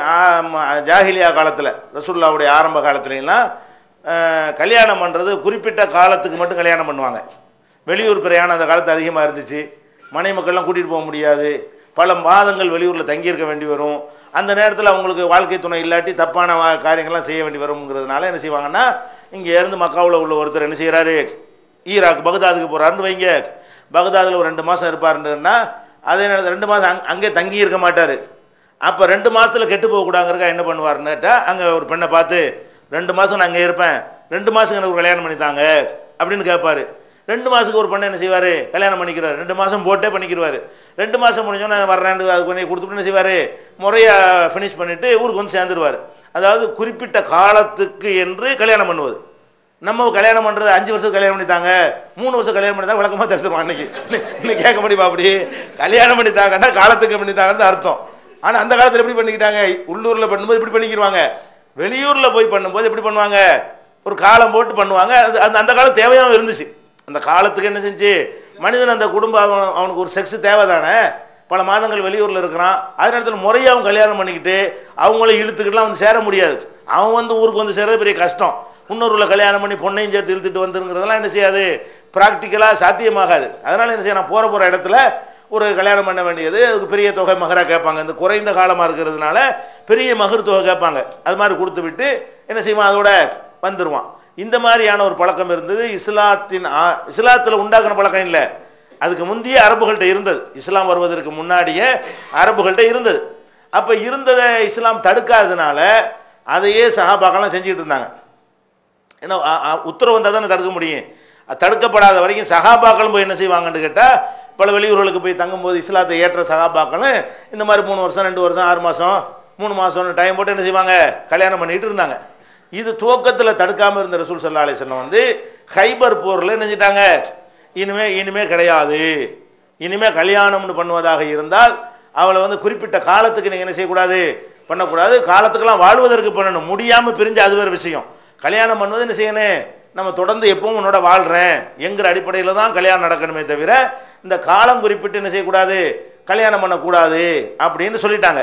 ஜாஹிலியா காலத்தில் ரசூல்லாவுடைய ஆரம்ப காலத்துலலாம் அஹ், கல்யாணம் பண்ணுறது குறிப்பிட்ட காலத்துக்கு மட்டும் கல்யாணம் பண்ணுவாங்க வெளியூர் பிரயாணம் அந்த காலத்து அதிகமாக இருந்துச்சு மனை மக்கள்லாம் கூட்டிகிட்டு போக முடியாது பல மாதங்கள் வெளியூரில் தங்கியிருக்க வேண்டி வரும் அந்த நேரத்தில் அவங்களுக்கு வாழ்க்கை துணை இல்லாட்டி தப்பான வா- காரியங்கள்லாம் செய்ய வேண்டி வருங்கிறதுனால என்ன செய்வாங்கன்னா இங்கே இருந்து மக்காவில் உள்ள ஒருத்தர் என்ன செய்கிறாரு ஈராக் பகதாதுக்கு போகிறாருன்னு வைங்க பகதாதில் ஒரு ரெண்டு மாதம் இருப்பாருன்னா அதே நேரத்தில் ரெண்டு மாதம் அங் அங்கே தங்கி இருக்க மாட்டார் அப்போ ரெண்டு மாதத்தில் கெட்டு போகக்கூடாங்கிறக்கா என்ன பண்ணுவாருன்னு கேட்டால் அங்கே ஒரு பெண்ணை பார்த்து ரெண்டு மாதம் நான் அங்கே இருப்பேன் ரெண்டு மாதம் எனக்கு ஒரு கல்யாணம் பண்ணித்தாங்க அப்படின்னு கேட்பாரு ரெண்டு மாதத்துக்கு ஒரு பெண்ணை என்ன செய்வார் கல்யாணம் பண்ணிக்கிறார் ரெண்டு மாதம் போட்டே பண்ணிக்கிறாரு ரெண்டு மாதம் முடிஞ்சோன்னே வர்றேன் அது பண்ணி கொடுத்துட்டு என்ன செய்வார் முறையாக ஃபினிஷ் பண்ணிவிட்டு ஊருக்கு வந்து சேர்ந்துருவார் அதாவது குறிப்பிட்ட காலத்துக்கு என்று கல்யாணம் பண்ணுவது நம்ம கல்யாணம் பண்ணுறது அஞ்சு வருஷம் கல்யாணம் பண்ணித்தாங்க மூணு வருஷம் கல்யாணம் பண்ணி தான் விளக்கமாக தெரிஞ்சிருவான் அன்னைக்கு இன்னைக்கு கேட்க முடியுமா அப்படி கல்யாணம் பண்ணித்தாங்கன்னா காலத்துக்கு பண்ணித்தாங்கன்னு அர்த்தம் ஆனால் அந்த காலத்தில் எப்படி பண்ணிக்கிட்டாங்க உள்ளூரில் பண்ணும்போது இப்படி பண்ணிக்கிடுவாங்க வெளியூரில் போய் பண்ணும்போது எப்படி பண்ணுவாங்க ஒரு காலம் போட்டு பண்ணுவாங்க அது அந்த அந்த காலம் தேவையாகவும் இருந்துச்சு அந்த காலத்துக்கு என்ன செஞ்சு மனிதன் அந்த குடும்பம் அவன் அவனுக்கு ஒரு செக்ஸ் தேவை தானே பல மாதங்கள் வெளியூரில் இருக்கிறான் அதே நேரத்தில் முறையாகவும் கல்யாணம் பண்ணிக்கிட்டு அவங்கள இழுத்துக்கிட்டுலாம் வந்து சேர முடியாது அவன் வந்து ஊருக்கு வந்து சேர்றது பெரிய கஷ்டம் இன்னொருல கல்யாணம் பண்ணி பொண்ணையும் சேர்த்து இழுத்துட்டு வந்துருங்கிறதெல்லாம் என்ன செய்யாது ப்ராக்டிக்கலாக சாத்தியமாகாது அதனால் என்ன செய்ய நான் போகிற போகிற இடத்துல ஒரு கல்யாணம் பண்ண வேண்டியது அதுக்கு பெரிய தொகை மகரா கேட்பாங்க இந்த குறைந்த காலமாக இருக்கிறதுனால பெரிய மகர் தொகை கேட்பாங்க அது மாதிரி கொடுத்து விட்டு என்ன செய்வான் அதோட வந்துடுவான் இந்த மாதிரியான ஒரு பழக்கம் இருந்தது இஸ்லாத்தின் ஆ- இஸ்லாத்தில் உண்டாக்குன பழக்கம் இல்லை அதுக்கு முந்தைய அரபுகள்கிட்ட இருந்தது இஸ்லாம் வருவதற்கு முன்னாடியே அரபுகள்கிட்ட இருந்தது அப்போ இருந்ததை இஸ்லாம் தடுக்காததுனால அதையே சஹாபாக்கெல்லாம் செஞ்சுக்கிட்டு இருந்தாங்க ஏன்னா அ- அ- உத்தரவு வந்தால் தானே தடுக்க முடியும் அது தடுக்கப்படாத வரைக்கும் சகாபாக்களும் போய் என்ன செய்வாங்கன்னு கேட்டால் பல வெளியூர்களுக்கு போய் தங்கும்போது இஸ்லாத்தை ஏற்ற சகாபாக்களும் இந்த மாதிரி மூணு வருஷம் ரெண்டு வருஷம் ஆறு மாதம் மூணு மாதம்னு டைம் போட்டு என்ன செய்வாங்க கல்யாணம் பண்ணிட்டு இருந்தாங்க இது துவக்கத்தில் தடுக்காமல் இருந்த ரசூல் சல்லா அலிஸ்லாம் வந்து ஹைபர் போரில் நினைச்சிட்டாங்க இனிமே இனிமே கிடையாது இனிமே கல்யாணம்னு பண்ணுவதாக இருந்தால் அவளை வந்து குறிப்பிட்ட காலத்துக்கு நீங்கள் என்ன செய்யக்கூடாது பண்ணக்கூடாது காலத்துக்கெல்லாம் வாழ்வதற்கு பண்ணணும் முடியாமல் பிரிஞ்சு அது வேறு விஷயம் கல்யாணம் பண்ணுவது என்ன செய்யணும் நம்ம தொடர்ந்து எப்பவும் உன்னோட வாழ்கிறேன் என்கிற அடிப்படையில் தான் கல்யாணம் நடக்கணுமே தவிர இந்த காலம் குறிப்பிட்டு என்ன செய்யக்கூடாது கல்யாணம் பண்ணக்கூடாது அப்படின்னு சொல்லிட்டாங்க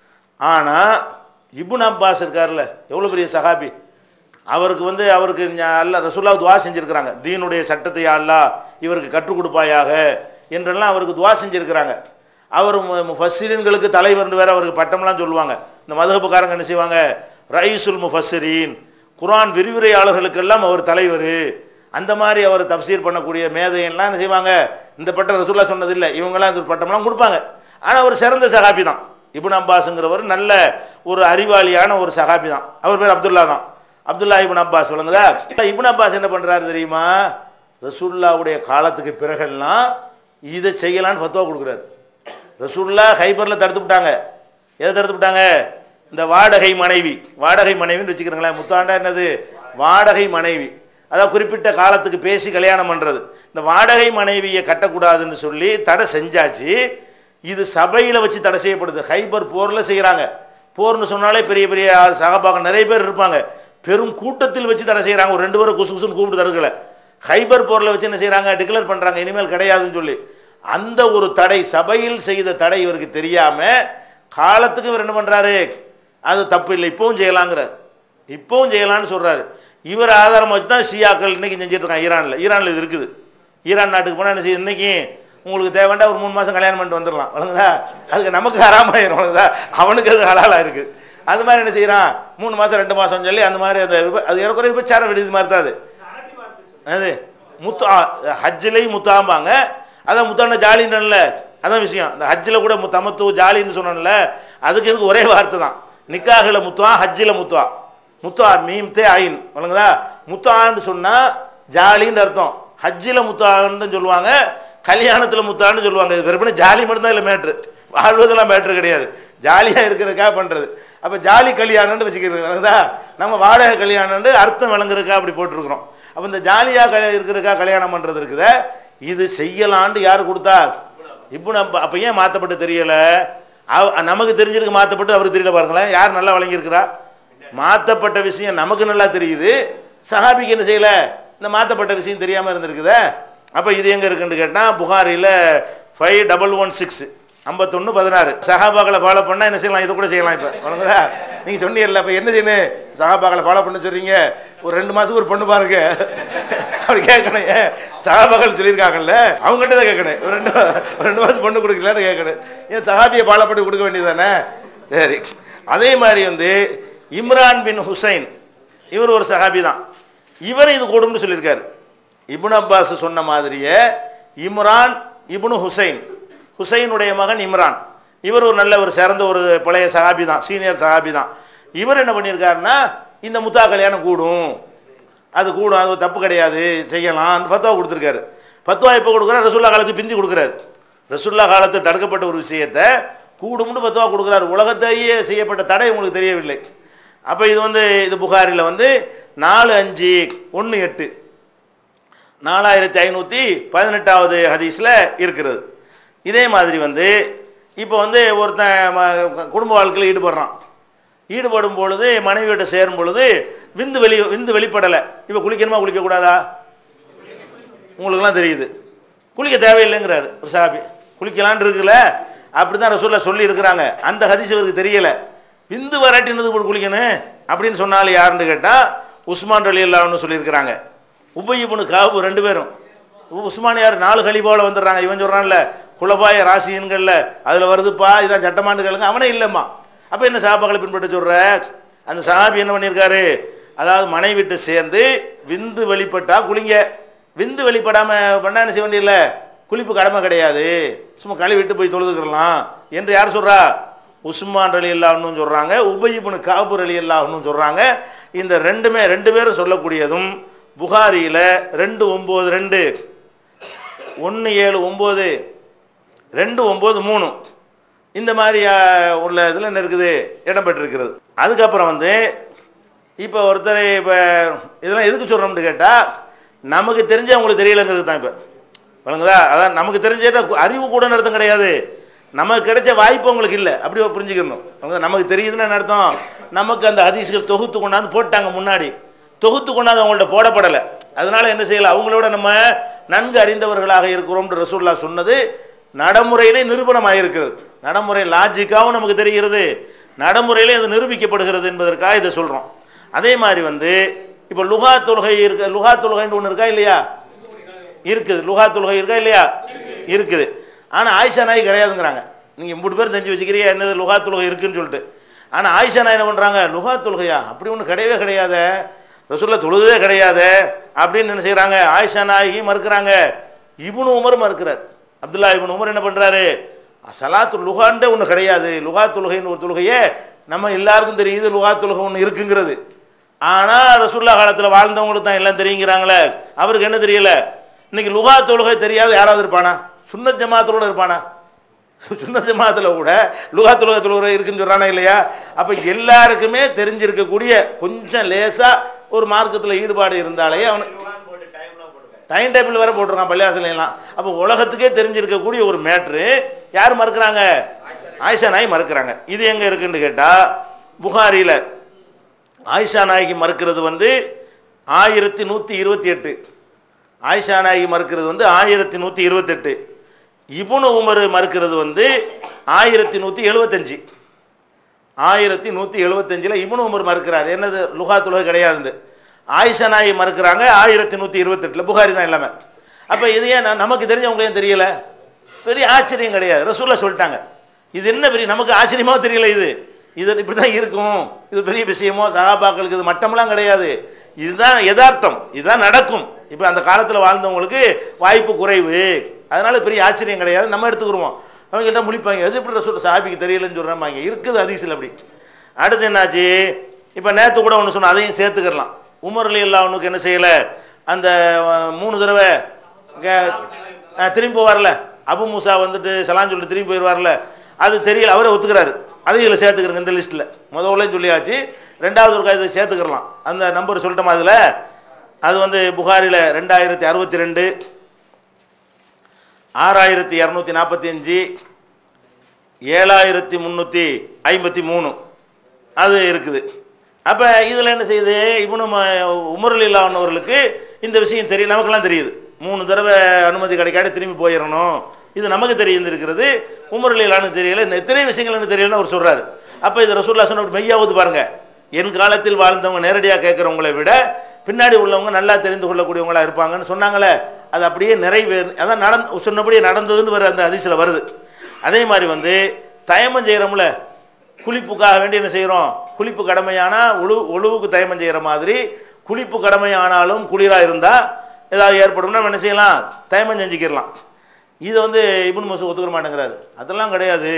ஆனால் இப்னு அப்பாஸ் இருக்கார்ல எவ்வளோ பெரிய சஹாபி அவருக்கு வந்து அவருக்கு ஞா- அல்லாஹ் ரசூல்லா துவா செஞ்சுருக்கிறாங்க தீனுடைய சட்டத்தை யா அல்லாஹ் இவருக்கு கற்றுக் கொடுப்பாயாக என்றெல்லாம் அவருக்கு துவா செஞ்சுருக்கிறாங்க அவர் முஃபஸ்ஸிரீன்களுக்கு தலைவர்னு வேற அவருக்கு பட்டம்லாம் சொல்லுவாங்க இந்த மதகப்புக்காரங்க என்ன செய்வாங்க ரைசுல் முஃபஸ்ஸிரீன் குர்ஆன் விரிவுரையாளர்களுக்கெல்லாம் அவர் தலைவர் அந்த மாதிரி அவர் தஃப்சீர் பண்ணக்கூடிய மேதையெல்லாம் என்ன செய்வாங்க இந்த பட்டம் ரசூல்லா சொன்னதில்லை இவங்கெல்லாம் இந்த பட்டம்லாம் கொடுப்பாங்க ஆனால் அவர் சிறந்த சகாபி தான் இப்னு அப்பாஸுங்கிறவர் நல்ல ஒரு அறிவாளியான ஒரு சகாபி தான் அவர் பேர் அப்துல்லா தான் அப்துல்லா இப்னு அப்பாஸ் விளங்குதா இப்னு அப்பாஸ் என்ன பண்ணுறாரு தெரியுமா ரசூல்லாவுடைய காலத்துக்கு பிறகெல்லாம் இதை செய்யலான்னு ஃபத்துவா கொடுக்குறாரு ரசூல்லா ஹைபரில் தடுத்து விட்டாங்க எதை தடுத்து விட்டாங்க இந்த வாடகை மனைவி வாடகை மனைவின்னு வச்சுக்கிறீங்களேன் முத்தாண்டா என்னது வாடகை மனைவி அதாவது குறிப்பிட்ட காலத்துக்கு பேசி கல்யாணம் பண்ணுறது இந்த வாடகை மனைவியை கட்டக்கூடாதுன்னு சொல்லி தடை செஞ்சாச்சு இது சபையில் வச்சு தடை செய்யப்படுது ஹைபர் போரில் செய்கிறாங்க போர்னு சொன்னாலே பெரிய பெரிய சகபாக்கம் நிறைய பேர் இருப்பாங்க பெரும் கூட்டத்தில் வச்சு தடை செய்கிறாங்க ஒரு ரெண்டு பேரும் குசு குசுன்னு கூப்பிட்டு தடுக்கலை ஹைபர் போரில் வச்சு என்ன செய்கிறாங்க டிக்ளேர் பண்ணுறாங்க இனிமேல் கிடையாதுன்னு சொல்லி அந்த ஒரு தடை சபையில் செய்த தடை இவருக்கு தெரியாமல் காலத்துக்கு இவர் என்ன பண்ணுறாரு அது தப்பு இல்லை இப்போவும் செய்யலாங்கிறார் இப்போவும் செய்யலாம்னு சொல்கிறாரு இவர் ஆதாரம் வச்சு தான் ஷியாக்கள் இன்னைக்கு செஞ்சுட்டு இருக்காங்க ஈரானில் ஈரானில் இது இருக்குது ஈரான் நாட்டுக்கு போனால் என்ன செய்யுது இன்னைக்கு உங்களுக்கு தேவைண்டா ஒரு மூணு மாதம் கல்யாணம் பண்ணிட்டு வந்துடலாம் வழங்குதா அதுக்கு நமக்கு ஹராமாயிரும் வழங்குதா அவனுக்கு அது ஹலாலாக இருக்குது அது மாதிரி என்ன செய்கிறான் மூணு மாதம் ரெண்டு மாதம் சொல்லி அந்த மாதிரி அந்த விப- அது ஏறக்குறைய விபச்சாரம் விடுது மாதிரி தான் அது அது முத்தா ஹஜ்ஜிலையும் முத்தாம்பாங்க அதான் முத்தான ஜாலின்றல அதான் விஷயம் இந்த ஹஜ்ஜில் கூட மு- தமத்து ஜாலின்னு சொன்னோம்ல அதுக்கு இதுக்கு ஒரே வார்த்தை தான் நிக்காகில் முத்துவா ஹஜ்ஜில் முத்துவா முத்துவா மீம் தே ஐன் வழங்குதா முத்தான்னு சொன்னால் ஜாலின்னு அர்த்தம் ஹஜ்ஜில் முத்தான்னு சொல்லுவாங்க கல்யாணத்தில் முத்தான்னு சொல்லுவாங்க இது வெறுமனே ஜாலி மட்டும்தான் இல்லை மேட்ரு வாழ்வதெல்லாம் மேட்ரு கிடையாது ஜாலியாக இருக்கிறதுக்காக பண்ணுறது அப்போ ஜாலி கல்யாணம்னு வச்சுக்கிறது வழங்குதா நம்ம வாடகை கல்யாணம்னு அர்த்தம் விளங்குறதுக்கா அப்படி போட்டிருக்கிறோம் அப்போ இந்த ஜாலியாக க இருக்கிறதுக்கா கல்யாணம் பண்ணுறது இருக்குதே இது செய்யலான்னு யார் கொடுத்தா இப்போ நம்ம அப்போ ஏன் மாற்றப்பட்டு தெரியல அவ- நமக்கு தெரிஞ்சிருக்கு மாற்றப்பட்டு அவருக்கு தெரியல பாருங்களேன் யார் நல்லா வழங்கியிருக்கிறா மாற்றப்பட்ட விஷயம் நமக்கு நல்லா தெரியுது சஹாபிக்கு என்ன செய்யல இந்த மாற்றப்பட்ட விஷயம் தெரியாமல் இருந்திருக்குதே அப்போ இது எங்கே இருக்குன்னு கேட்டால் புகாரியில் ஃபைவ் டபுள் ஒன் சிக்ஸ் ஐம்பத்தொன்று பதினாறு சஹாபாக்களை ஃபாலோ பண்ணால் என்ன செய்யலாம் இதை கூட செய்யலாம் இப்போ வணங்குதா நீங்கள் சொன்னீங்கல்ல இப்போ என்ன செய்யணும் சஹாபாக்களை ஃபாலோ பண்ண சொல்றீங்க ஒரு ரெண்டு மாதத்துக்கு ஒரு பொண்ணு பாருங்க அப்படி கேட்கணும் ஏன் சஹாபாக்கள் சொல்லியிருக்காங்கல்ல அவங்ககிட்ட தான் கேட்கணும் ஒரு ரெண்டு ஒரு ரெண்டு மாதம் பொண்ணு கொடுக்கலான்னு கேட்கணும் ஏன் சஹாபியை ஃபாலோ பண்ணி கொடுக்க வேண்டியதானே சரி அதே மாதிரி வந்து இம்ரான் பின் ஹுசைன் இவர் ஒரு சஹாபி தான் இவர் இது கூடும்னு சொல்லியிருக்காரு இப்னு அப்பாஸ் சொன்ன மாதிரியே இம்ரான் இப்னு ஹுசைன் ஹுசைனுடைய மகன் இம்ரான் இவர் ஒரு நல்ல ஒரு சிறந்த ஒரு பழைய சஹாபி தான் சீனியர் சஹாபி தான் இவர் என்ன பண்ணியிருக்காருன்னா இந்த முத்தா கல்யாணம் கூடும் அது கூடும் அது தப்பு கிடையாது செய்யலாம் ஃபத்வா கொடுத்துருக்காரு ஃபத்வா எப்போ கொடுக்குறாரு ரசுல்லா காலத்துக்கு பிந்தி கொடுக்குறாரு ரசுல்லா காலத்தில் தடுக்கப்பட்ட ஒரு விஷயத்தை கூடும்னு ஃபத்வா கொடுக்குறாரு உலகத்தையே செய்யப்பட்ட தடை உங்களுக்கு தெரியவில்லை அப்போ இது வந்து இது புகாரில் வந்து நாலு அஞ்சு ஒன்று எட்டு நாலாயிரத்தி ஐநூற்றி பதினெட்டாவது ஹதீஸில் இருக்கிறது இதே மாதிரி வந்து இப்போ வந்து ஒருத்தன் ம- குடும்ப வாழ்க்கையில் ஈடுபடுறான் ஈடுபடும் பொழுது மனைவியோட சேரும் பொழுது விந்து வெளி விந்து வெளிப்படலை இப்போ குளிக்கணுமா குளிக்கக்கூடாதா உங்களுக்குலாம் தெரியுது குளிக்க தேவையில்லைங்கிறாரு ஒரு சாபி குளிக்கலான் இருக்குல்ல அப்படி தான் ரசூல்லா சொல்லி இருக்கிறாங்க அந்த ஹதீஸ் இவருக்கு தெரியல விந்து வராட்டினது போட்டு குளிக்கணும் அப்படின்னு சொன்னாலும் யாருன்னு கேட்டால் உஸ்மான் அலி அல்லான்னு சொல்லியிருக்கிறாங்க உபயிபுனு காபு ரெண்டு பேரும் உஸ்மான் யார் நாலு கலிபாவில் வந்துடுறாங்க இவன் சொல்கிறான்ல குலபாய ராசியன்கள்ல அதில் வருதுப்பா இதான் சட்டமானு கேளுங்க அவனே இல்லைம்மா அப்போ என்ன சாபாக்களை பின்பற்ற சொல்கிற அந்த சாபி என்ன பண்ணியிருக்காரு அதாவது மனைவிட்டு சேர்ந்து விந்து வெளிப்பட்டா குளிங்க விந்து வெளிப்படாமல் பண்ணா என்ன செய்ய வேண்டியதில்ல குளிப்பு கடமை கிடையாது சும்மா கழுவிட்டு போய் தொழுதுக்கிறலாம் என்று யார் சொல்றா உஸ்மான் அலி அல்லாஹ்னு சொல்கிறாங்க உபயிபுனு காபூர் அலி அல்லாஹ்னு சொல்கிறாங்க இந்த ரெண்டுமே ரெண்டு பேரும் சொல்லக்கூடியதும் புகாரியில் ரெண்டு ஒம்பது ரெண்டு ஒன்று ஏழு ஒம்பது ரெண்டு ஒம்பது மூணு இந்த மாதிரி ஆ, உள்ள இதில் என்ன இருக்குது இடம் பெற்றிருக்கிறது அதுக்கப்புறம் வந்து இப்போ ஒருத்தர் இப்போ இதெல்லாம் எதுக்கு சொல்கிறோம்னு கேட்டால் நமக்கு தெரிஞ்சு அவங்களுக்கு தெரியலங்கிறது தான் இப்போ வழங்குதா அதான் நமக்கு தெரிஞ்ச அறிவு கூட அர்த்தம் கிடையாது நமக்கு கிடைச்ச வாய்ப்பு உங்களுக்கு இல்லை அப்படி புரிஞ்சுக்கணும் வழங்குதா? நமக்கு தெரியுதுன்னு என்ன அர்த்தம் நமக்கு அந்த ஹதீஸ்கள் தொகுத்து கொண்டாந்து போட்டாங்க முன்னாடி தொகுத்து கொண்டாந்து அவங்கள்ட்ட போடப்படலை அதனால என்ன செய்யலாம் அவங்களோட நம்ம நன்கு அறிந்தவர்களாக இருக்கிறோம்னு ரசூல்லா சொன்னது நடைமுறையிலே நிரூபணமாயிருக்கிறது நடைமுறை லாஜிக்காவும் நமக்கு தெரிகிறது நடைமுறையிலே அது நிரூபிக்கப்படுகிறது என்பதற்காக இதை சொல்கிறோம் அதே மாதிரி வந்து இப்போ லுகா தொழுகை இருக்கு லுகா தொழுகைன்னு ஒன்று இருக்கா இல்லையா இருக்குது லுகா தொழுகை இருக்கா இல்லையா இருக்குது ஆனால் ஆயிஷா நாய் கிடையாதுங்கிறாங்க நீங்கள் மூணு பேர் தெரிஞ்சு வச்சுக்கிறீங்க என்னது லுகா தொழுகை இருக்குன்னு சொல்லிட்டு ஆனால் ஆயிஷா நாய் என்ன பண்ணுறாங்க லுகா தொழுகையா அப்படி ஒன்று கிடையவே கிடையாதே ரசூல்ல தொழுதே கிடையாதே அப்படின்னு என்ன செய்கிறாங்க ஆயிஷா நாயகி மறுக்கிறாங்க இப்னு உமர் மறுக்கிறார் அப்துல்லா இப்னு உமர் என்ன பண்ணுறாரு சலாத்து லுகான்டே ஒன்று கிடையாது லுகா தொழுகைன்னு ஒரு தொழுகையே நம்ம எல்லாருக்கும் தெரியுது லுகா தொழுகை ஒன்று இருக்குங்கிறது ஆனால் ரசூல்லா காலத்தில் வாழ்ந்தவங்களுக்கு தான் எல்லாம் தெரியுங்கிறாங்களே அவருக்கு என்ன தெரியல இன்னைக்கு லுகா தொழுகை தெரியாத யாராவது இருப்பானா சுன்னத் ஜமாத்தோட இருப்பானா சுன்ன ஜமாத்தில் கூட லுகா தொழுகை தொழுகை இருக்குன்னு சொல்கிறானா இல்லையா அப்போ எல்லாருக்குமே தெரிஞ்சிருக்கக்கூடிய கொஞ்சம் லேசாக ஒரு மார்க்கத்தில் ஈடுபாடு இருந்தாலே அவனுக்கு டைம் டேபிள் வேற போட்டிருக்கான் பள்ளியாசல எல்லாம் அப்போ உலகத்துக்கே தெரிஞ்சிருக்கக்கூடிய ஒரு மேட்ரு யார் மறுக்கிறாங்க ஆயிஷா நாய் மறுக்கிறாங்க இது எங்கே இருக்குன்னு கேட்டால் புகாரியில் ஆயிஷா நாயகி மறுக்கிறது வந்து ஆயிரத்தி நூற்றி இருபத்தி எட்டு ஆயிஷா நாயகி மறுக்கிறது வந்து ஆயிரத்தி நூற்றி இருபத்தெட்டு இபுனு உமர் மறுக்கிறது வந்து ஆயிரத்தி நூற்றி எழுபத்தஞ்சு ஆயிரத்தி நூற்றி எழுபத்தஞ்சில் இபுனு உமர் மறுக்கிறார் என்னது லுகா துலக கிடையாதுன்னு ஆயிஷா நாயகி மறுக்கிறாங்க ஆயிரத்தி நூற்றி இருபத்தெட்டில் புகாரி தான் எல்லாமே அப்போ இது ஏன் ந- நமக்கு தெரிஞ்சவங்களுக்கு ஏன் தெரியல பெரிய ஆச்சரியம் கிடையாது ரசூல்லா சொல்லிட்டாங்க இது என்ன பெரிய நமக்கு ஆச்சரியமாக தெரியல இது இது இப்படி தான் இருக்கும் இது பெரிய விஷயமோ சகாபாக்களுக்கு இது மட்டமெல்லாம் கிடையாது இதுதான் யதார்த்தம் இதுதான் நடக்கும் இப்போ அந்த காலத்தில் வாழ்ந்தவங்களுக்கு வாய்ப்பு குறைவு அதனால பெரிய ஆச்சரியம் கிடையாது நம்ம எடுத்துக்கிருவோம் அவங்க எல்லாம் முழிப்பாங்க எது இப்படி ரசூல் சாபிக்கு தெரியலன்னு சொல்கிறாங்க இருக்குது அதிசல் அப்படி அடுத்து என்னாச்சு இப்போ நேற்று கூட ஒன்று சொன்னோம் அதையும் சேர்த்துக்கிடலாம் உமர் அலி அல்லாவுனுக்கு என்ன செய்யலை அந்த அஹ், மூணு தடவை கே- அஹ், திரும்பி வரல அபு மூசா வந்துட்டு சலான் சொல்லிட்டு திரும்பி போயிடுவார்ல அது தெரியல அவரே ஒத்துக்கிறாரு அதையும் இதில் சேர்த்துக்கிறங்க இந்த லிஸ்ட்டில் முதல்ல சொல்லியாச்சு ரெண்டாவது ஒரு இதை சேர்த்துக்கிறலாம் அந்த நம்பர் சொல்லிட்டோமா அதில் அது வந்து புகாரில் ரெண்டாயிரத்தி அறுபத்தி ரெண்டு ஆறாயிரத்தி இரநூத்தி நாற்பத்தி அஞ்சு ஏழாயிரத்தி முந்நூற்றி ஐம்பத்தி மூணு அது இருக்குது அப்போ இதில் என்ன செய்யுது இவனு உமரில் இல்லாதவர்களுக்கு இந்த விஷயம் தெரியும் நமக்கெல்லாம் தெரியுது மூணு தடவை அனுமதி கிடைக்காட்டி திரும்பி போயிடணும் இது நமக்கு தெரிந்திருக்கிறது உமரில் இல்லான்னு தெரியல இந்த எத்தனை விஷயங்கள் எனக்கு தெரியலன்னு அவர் சொல்கிறாரு அப்போ இது ரசூல்லா சொன்ன மெய்யாவது பாருங்க என் காலத்தில் வாழ்ந்தவங்க நேரடியாக கேட்குறவங்களை விட பின்னாடி உள்ளவங்க நல்லா தெரிந்து கொள்ளக்கூடியவங்களா இருப்பாங்கன்னு சொன்னாங்களே அது அப்படியே நிறைவேறு அதான் நடந்து சொன்னபடியே நடந்ததுன்னு வர அந்த அதிசயில் வருது அதே மாதிரி வந்து தயமம் செய்கிறோம்ல குளிப்புக்காக வேண்டி என்ன செய்கிறோம் குளிப்பு கடமையானா ஒழு ஒழுவுக்கு தயமம் செய்கிற மாதிரி குளிப்பு கடமையானாலும் குளிராக இருந்தால் ஏதாவது ஏற்படும்னா நம்ம என்ன செய்யலாம் தயமம் செஞ்சுக்கிடலாம் இதை வந்து இப்னு மசூத் ஒத்துக்கிற மாட்டேங்கிறாரு அதெல்லாம் கிடையாது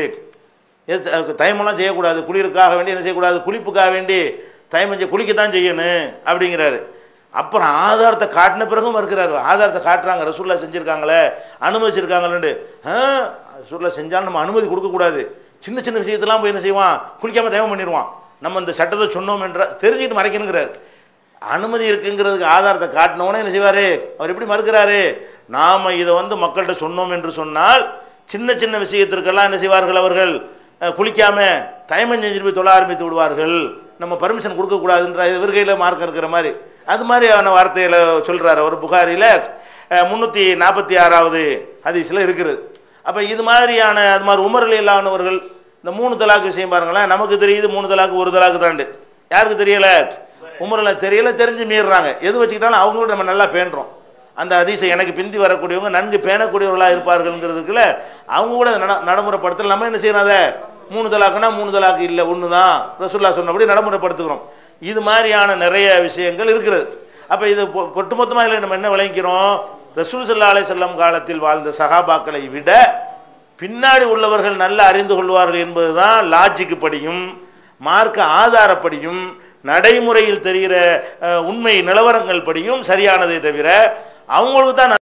எது அதுக்கு தயமெல்லாம் செய்யக்கூடாது குளிருக்காக வேண்டி என்ன செய்யக்கூடாது குளிப்புக்காக வேண்டி தயமம் செய்ய குளிக்கத்தான் செய்யணும் அப்படிங்கிறாரு அப்புறம் ஆதாரத்தை காட்டின பிறகும் இருக்கிறாரு ஆதாரத்தை காட்டுறாங்க ரசூல்லா செஞ்சுருக்காங்களே அனுமதிச்சிருக்காங்களேன்னு ஆ ரசூல்லா செஞ்சாலும் நம்ம அனுமதி கொடுக்கக்கூடாது சின்ன சின்ன விஷயத்தெல்லாம் போய் என்ன செய்வான் குளிக்காமல் தயமம் பண்ணிடுவான் நம்ம இந்த சட்டத்தை சொன்னோம் என்ற தெரிஞ்சுக்கிட்டு மறைக்கணுங்கிறார் அனுமதி இருக்குங்கிறதுக்கு ஆதாரத்தை காட்டினவனே என்ன செய்வார் அவர் எப்படி மறுக்கிறாரு நாம் இதை வந்து மக்கள்கிட்ட சொன்னோம் என்று சொன்னால் சின்ன சின்ன விஷயத்திற்கெல்லாம் என்ன செய்வார்கள் அவர்கள் அஹ், குளிக்காம தயமம் செஞ்சுட்டு போய் தொழ ஆரம்பித்து விடுவார்கள் நம்ம பர்மிஷன் கொடுக்கக்கூடாதுன்ற இவர்கையில் மார்க்கம் இருக்கிற மாதிரி அது மாதிரியான வார்த்தையில் சொல்கிறார் அவர் புகாரியில் முந்நூற்றி நாற்பத்தி ஆறாவது ஹதீஸில் இருக்குது அப்போ இது மாதிரியான அது மாதிரி உமரில் இல்லாதவர்கள் இந்த மூணு தலாக்கு விஷயம் பாருங்களேன் நமக்கு தெரியுது மூணு தலாக்கு ஒரு தலாக்கு தாண்டு யாருக்கு தெரியல உமரில் தெரியல தெரிஞ்சு மீறுறாங்க எது வச்சுக்கிட்டாலும் அவங்களும் நம்ம நல்லா பேணுறோம் அந்த அதிசை எனக்கு பிந்தி வரக்கூடியவங்க நன்கு பேணக்கூடியவர்களாக இருப்பார்கள்ங்கிறதுக்குல அவங்க கூட அதை நட நடைமுறைப்படுத்தல நம்ம என்ன செய்யறோம் அதை மூணு தலாக்குனா மூணு தலாக்கு இல்லை ஒன்று தான் ரசுல்லா சொன்னபடி நடைமுறைப்படுத்துகிறோம் இது மாதிரியான நிறைய விஷயங்கள் இருக்கிறது அப்போ இது பொ- ஒட்டுமொத்தமாக இதில் நம்ம என்ன விளங்கிக்கிறோம் ரசூல் சல்லா அலை செல்லம் காலத்தில் வாழ்ந்த சகாபாக்களை விட பின்னாடி உள்ளவர்கள் நல்லா அறிந்து கொள்வார்கள் என்பதுதான் லாஜிக்கு படியும் மார்க்க ஆதாரப்படியும் நடைமுறையில் தெரிகிற அஹ், உண்மை நிலவரங்கள் படியும் சரியானதை தவிர அவங்களுக்கு தான்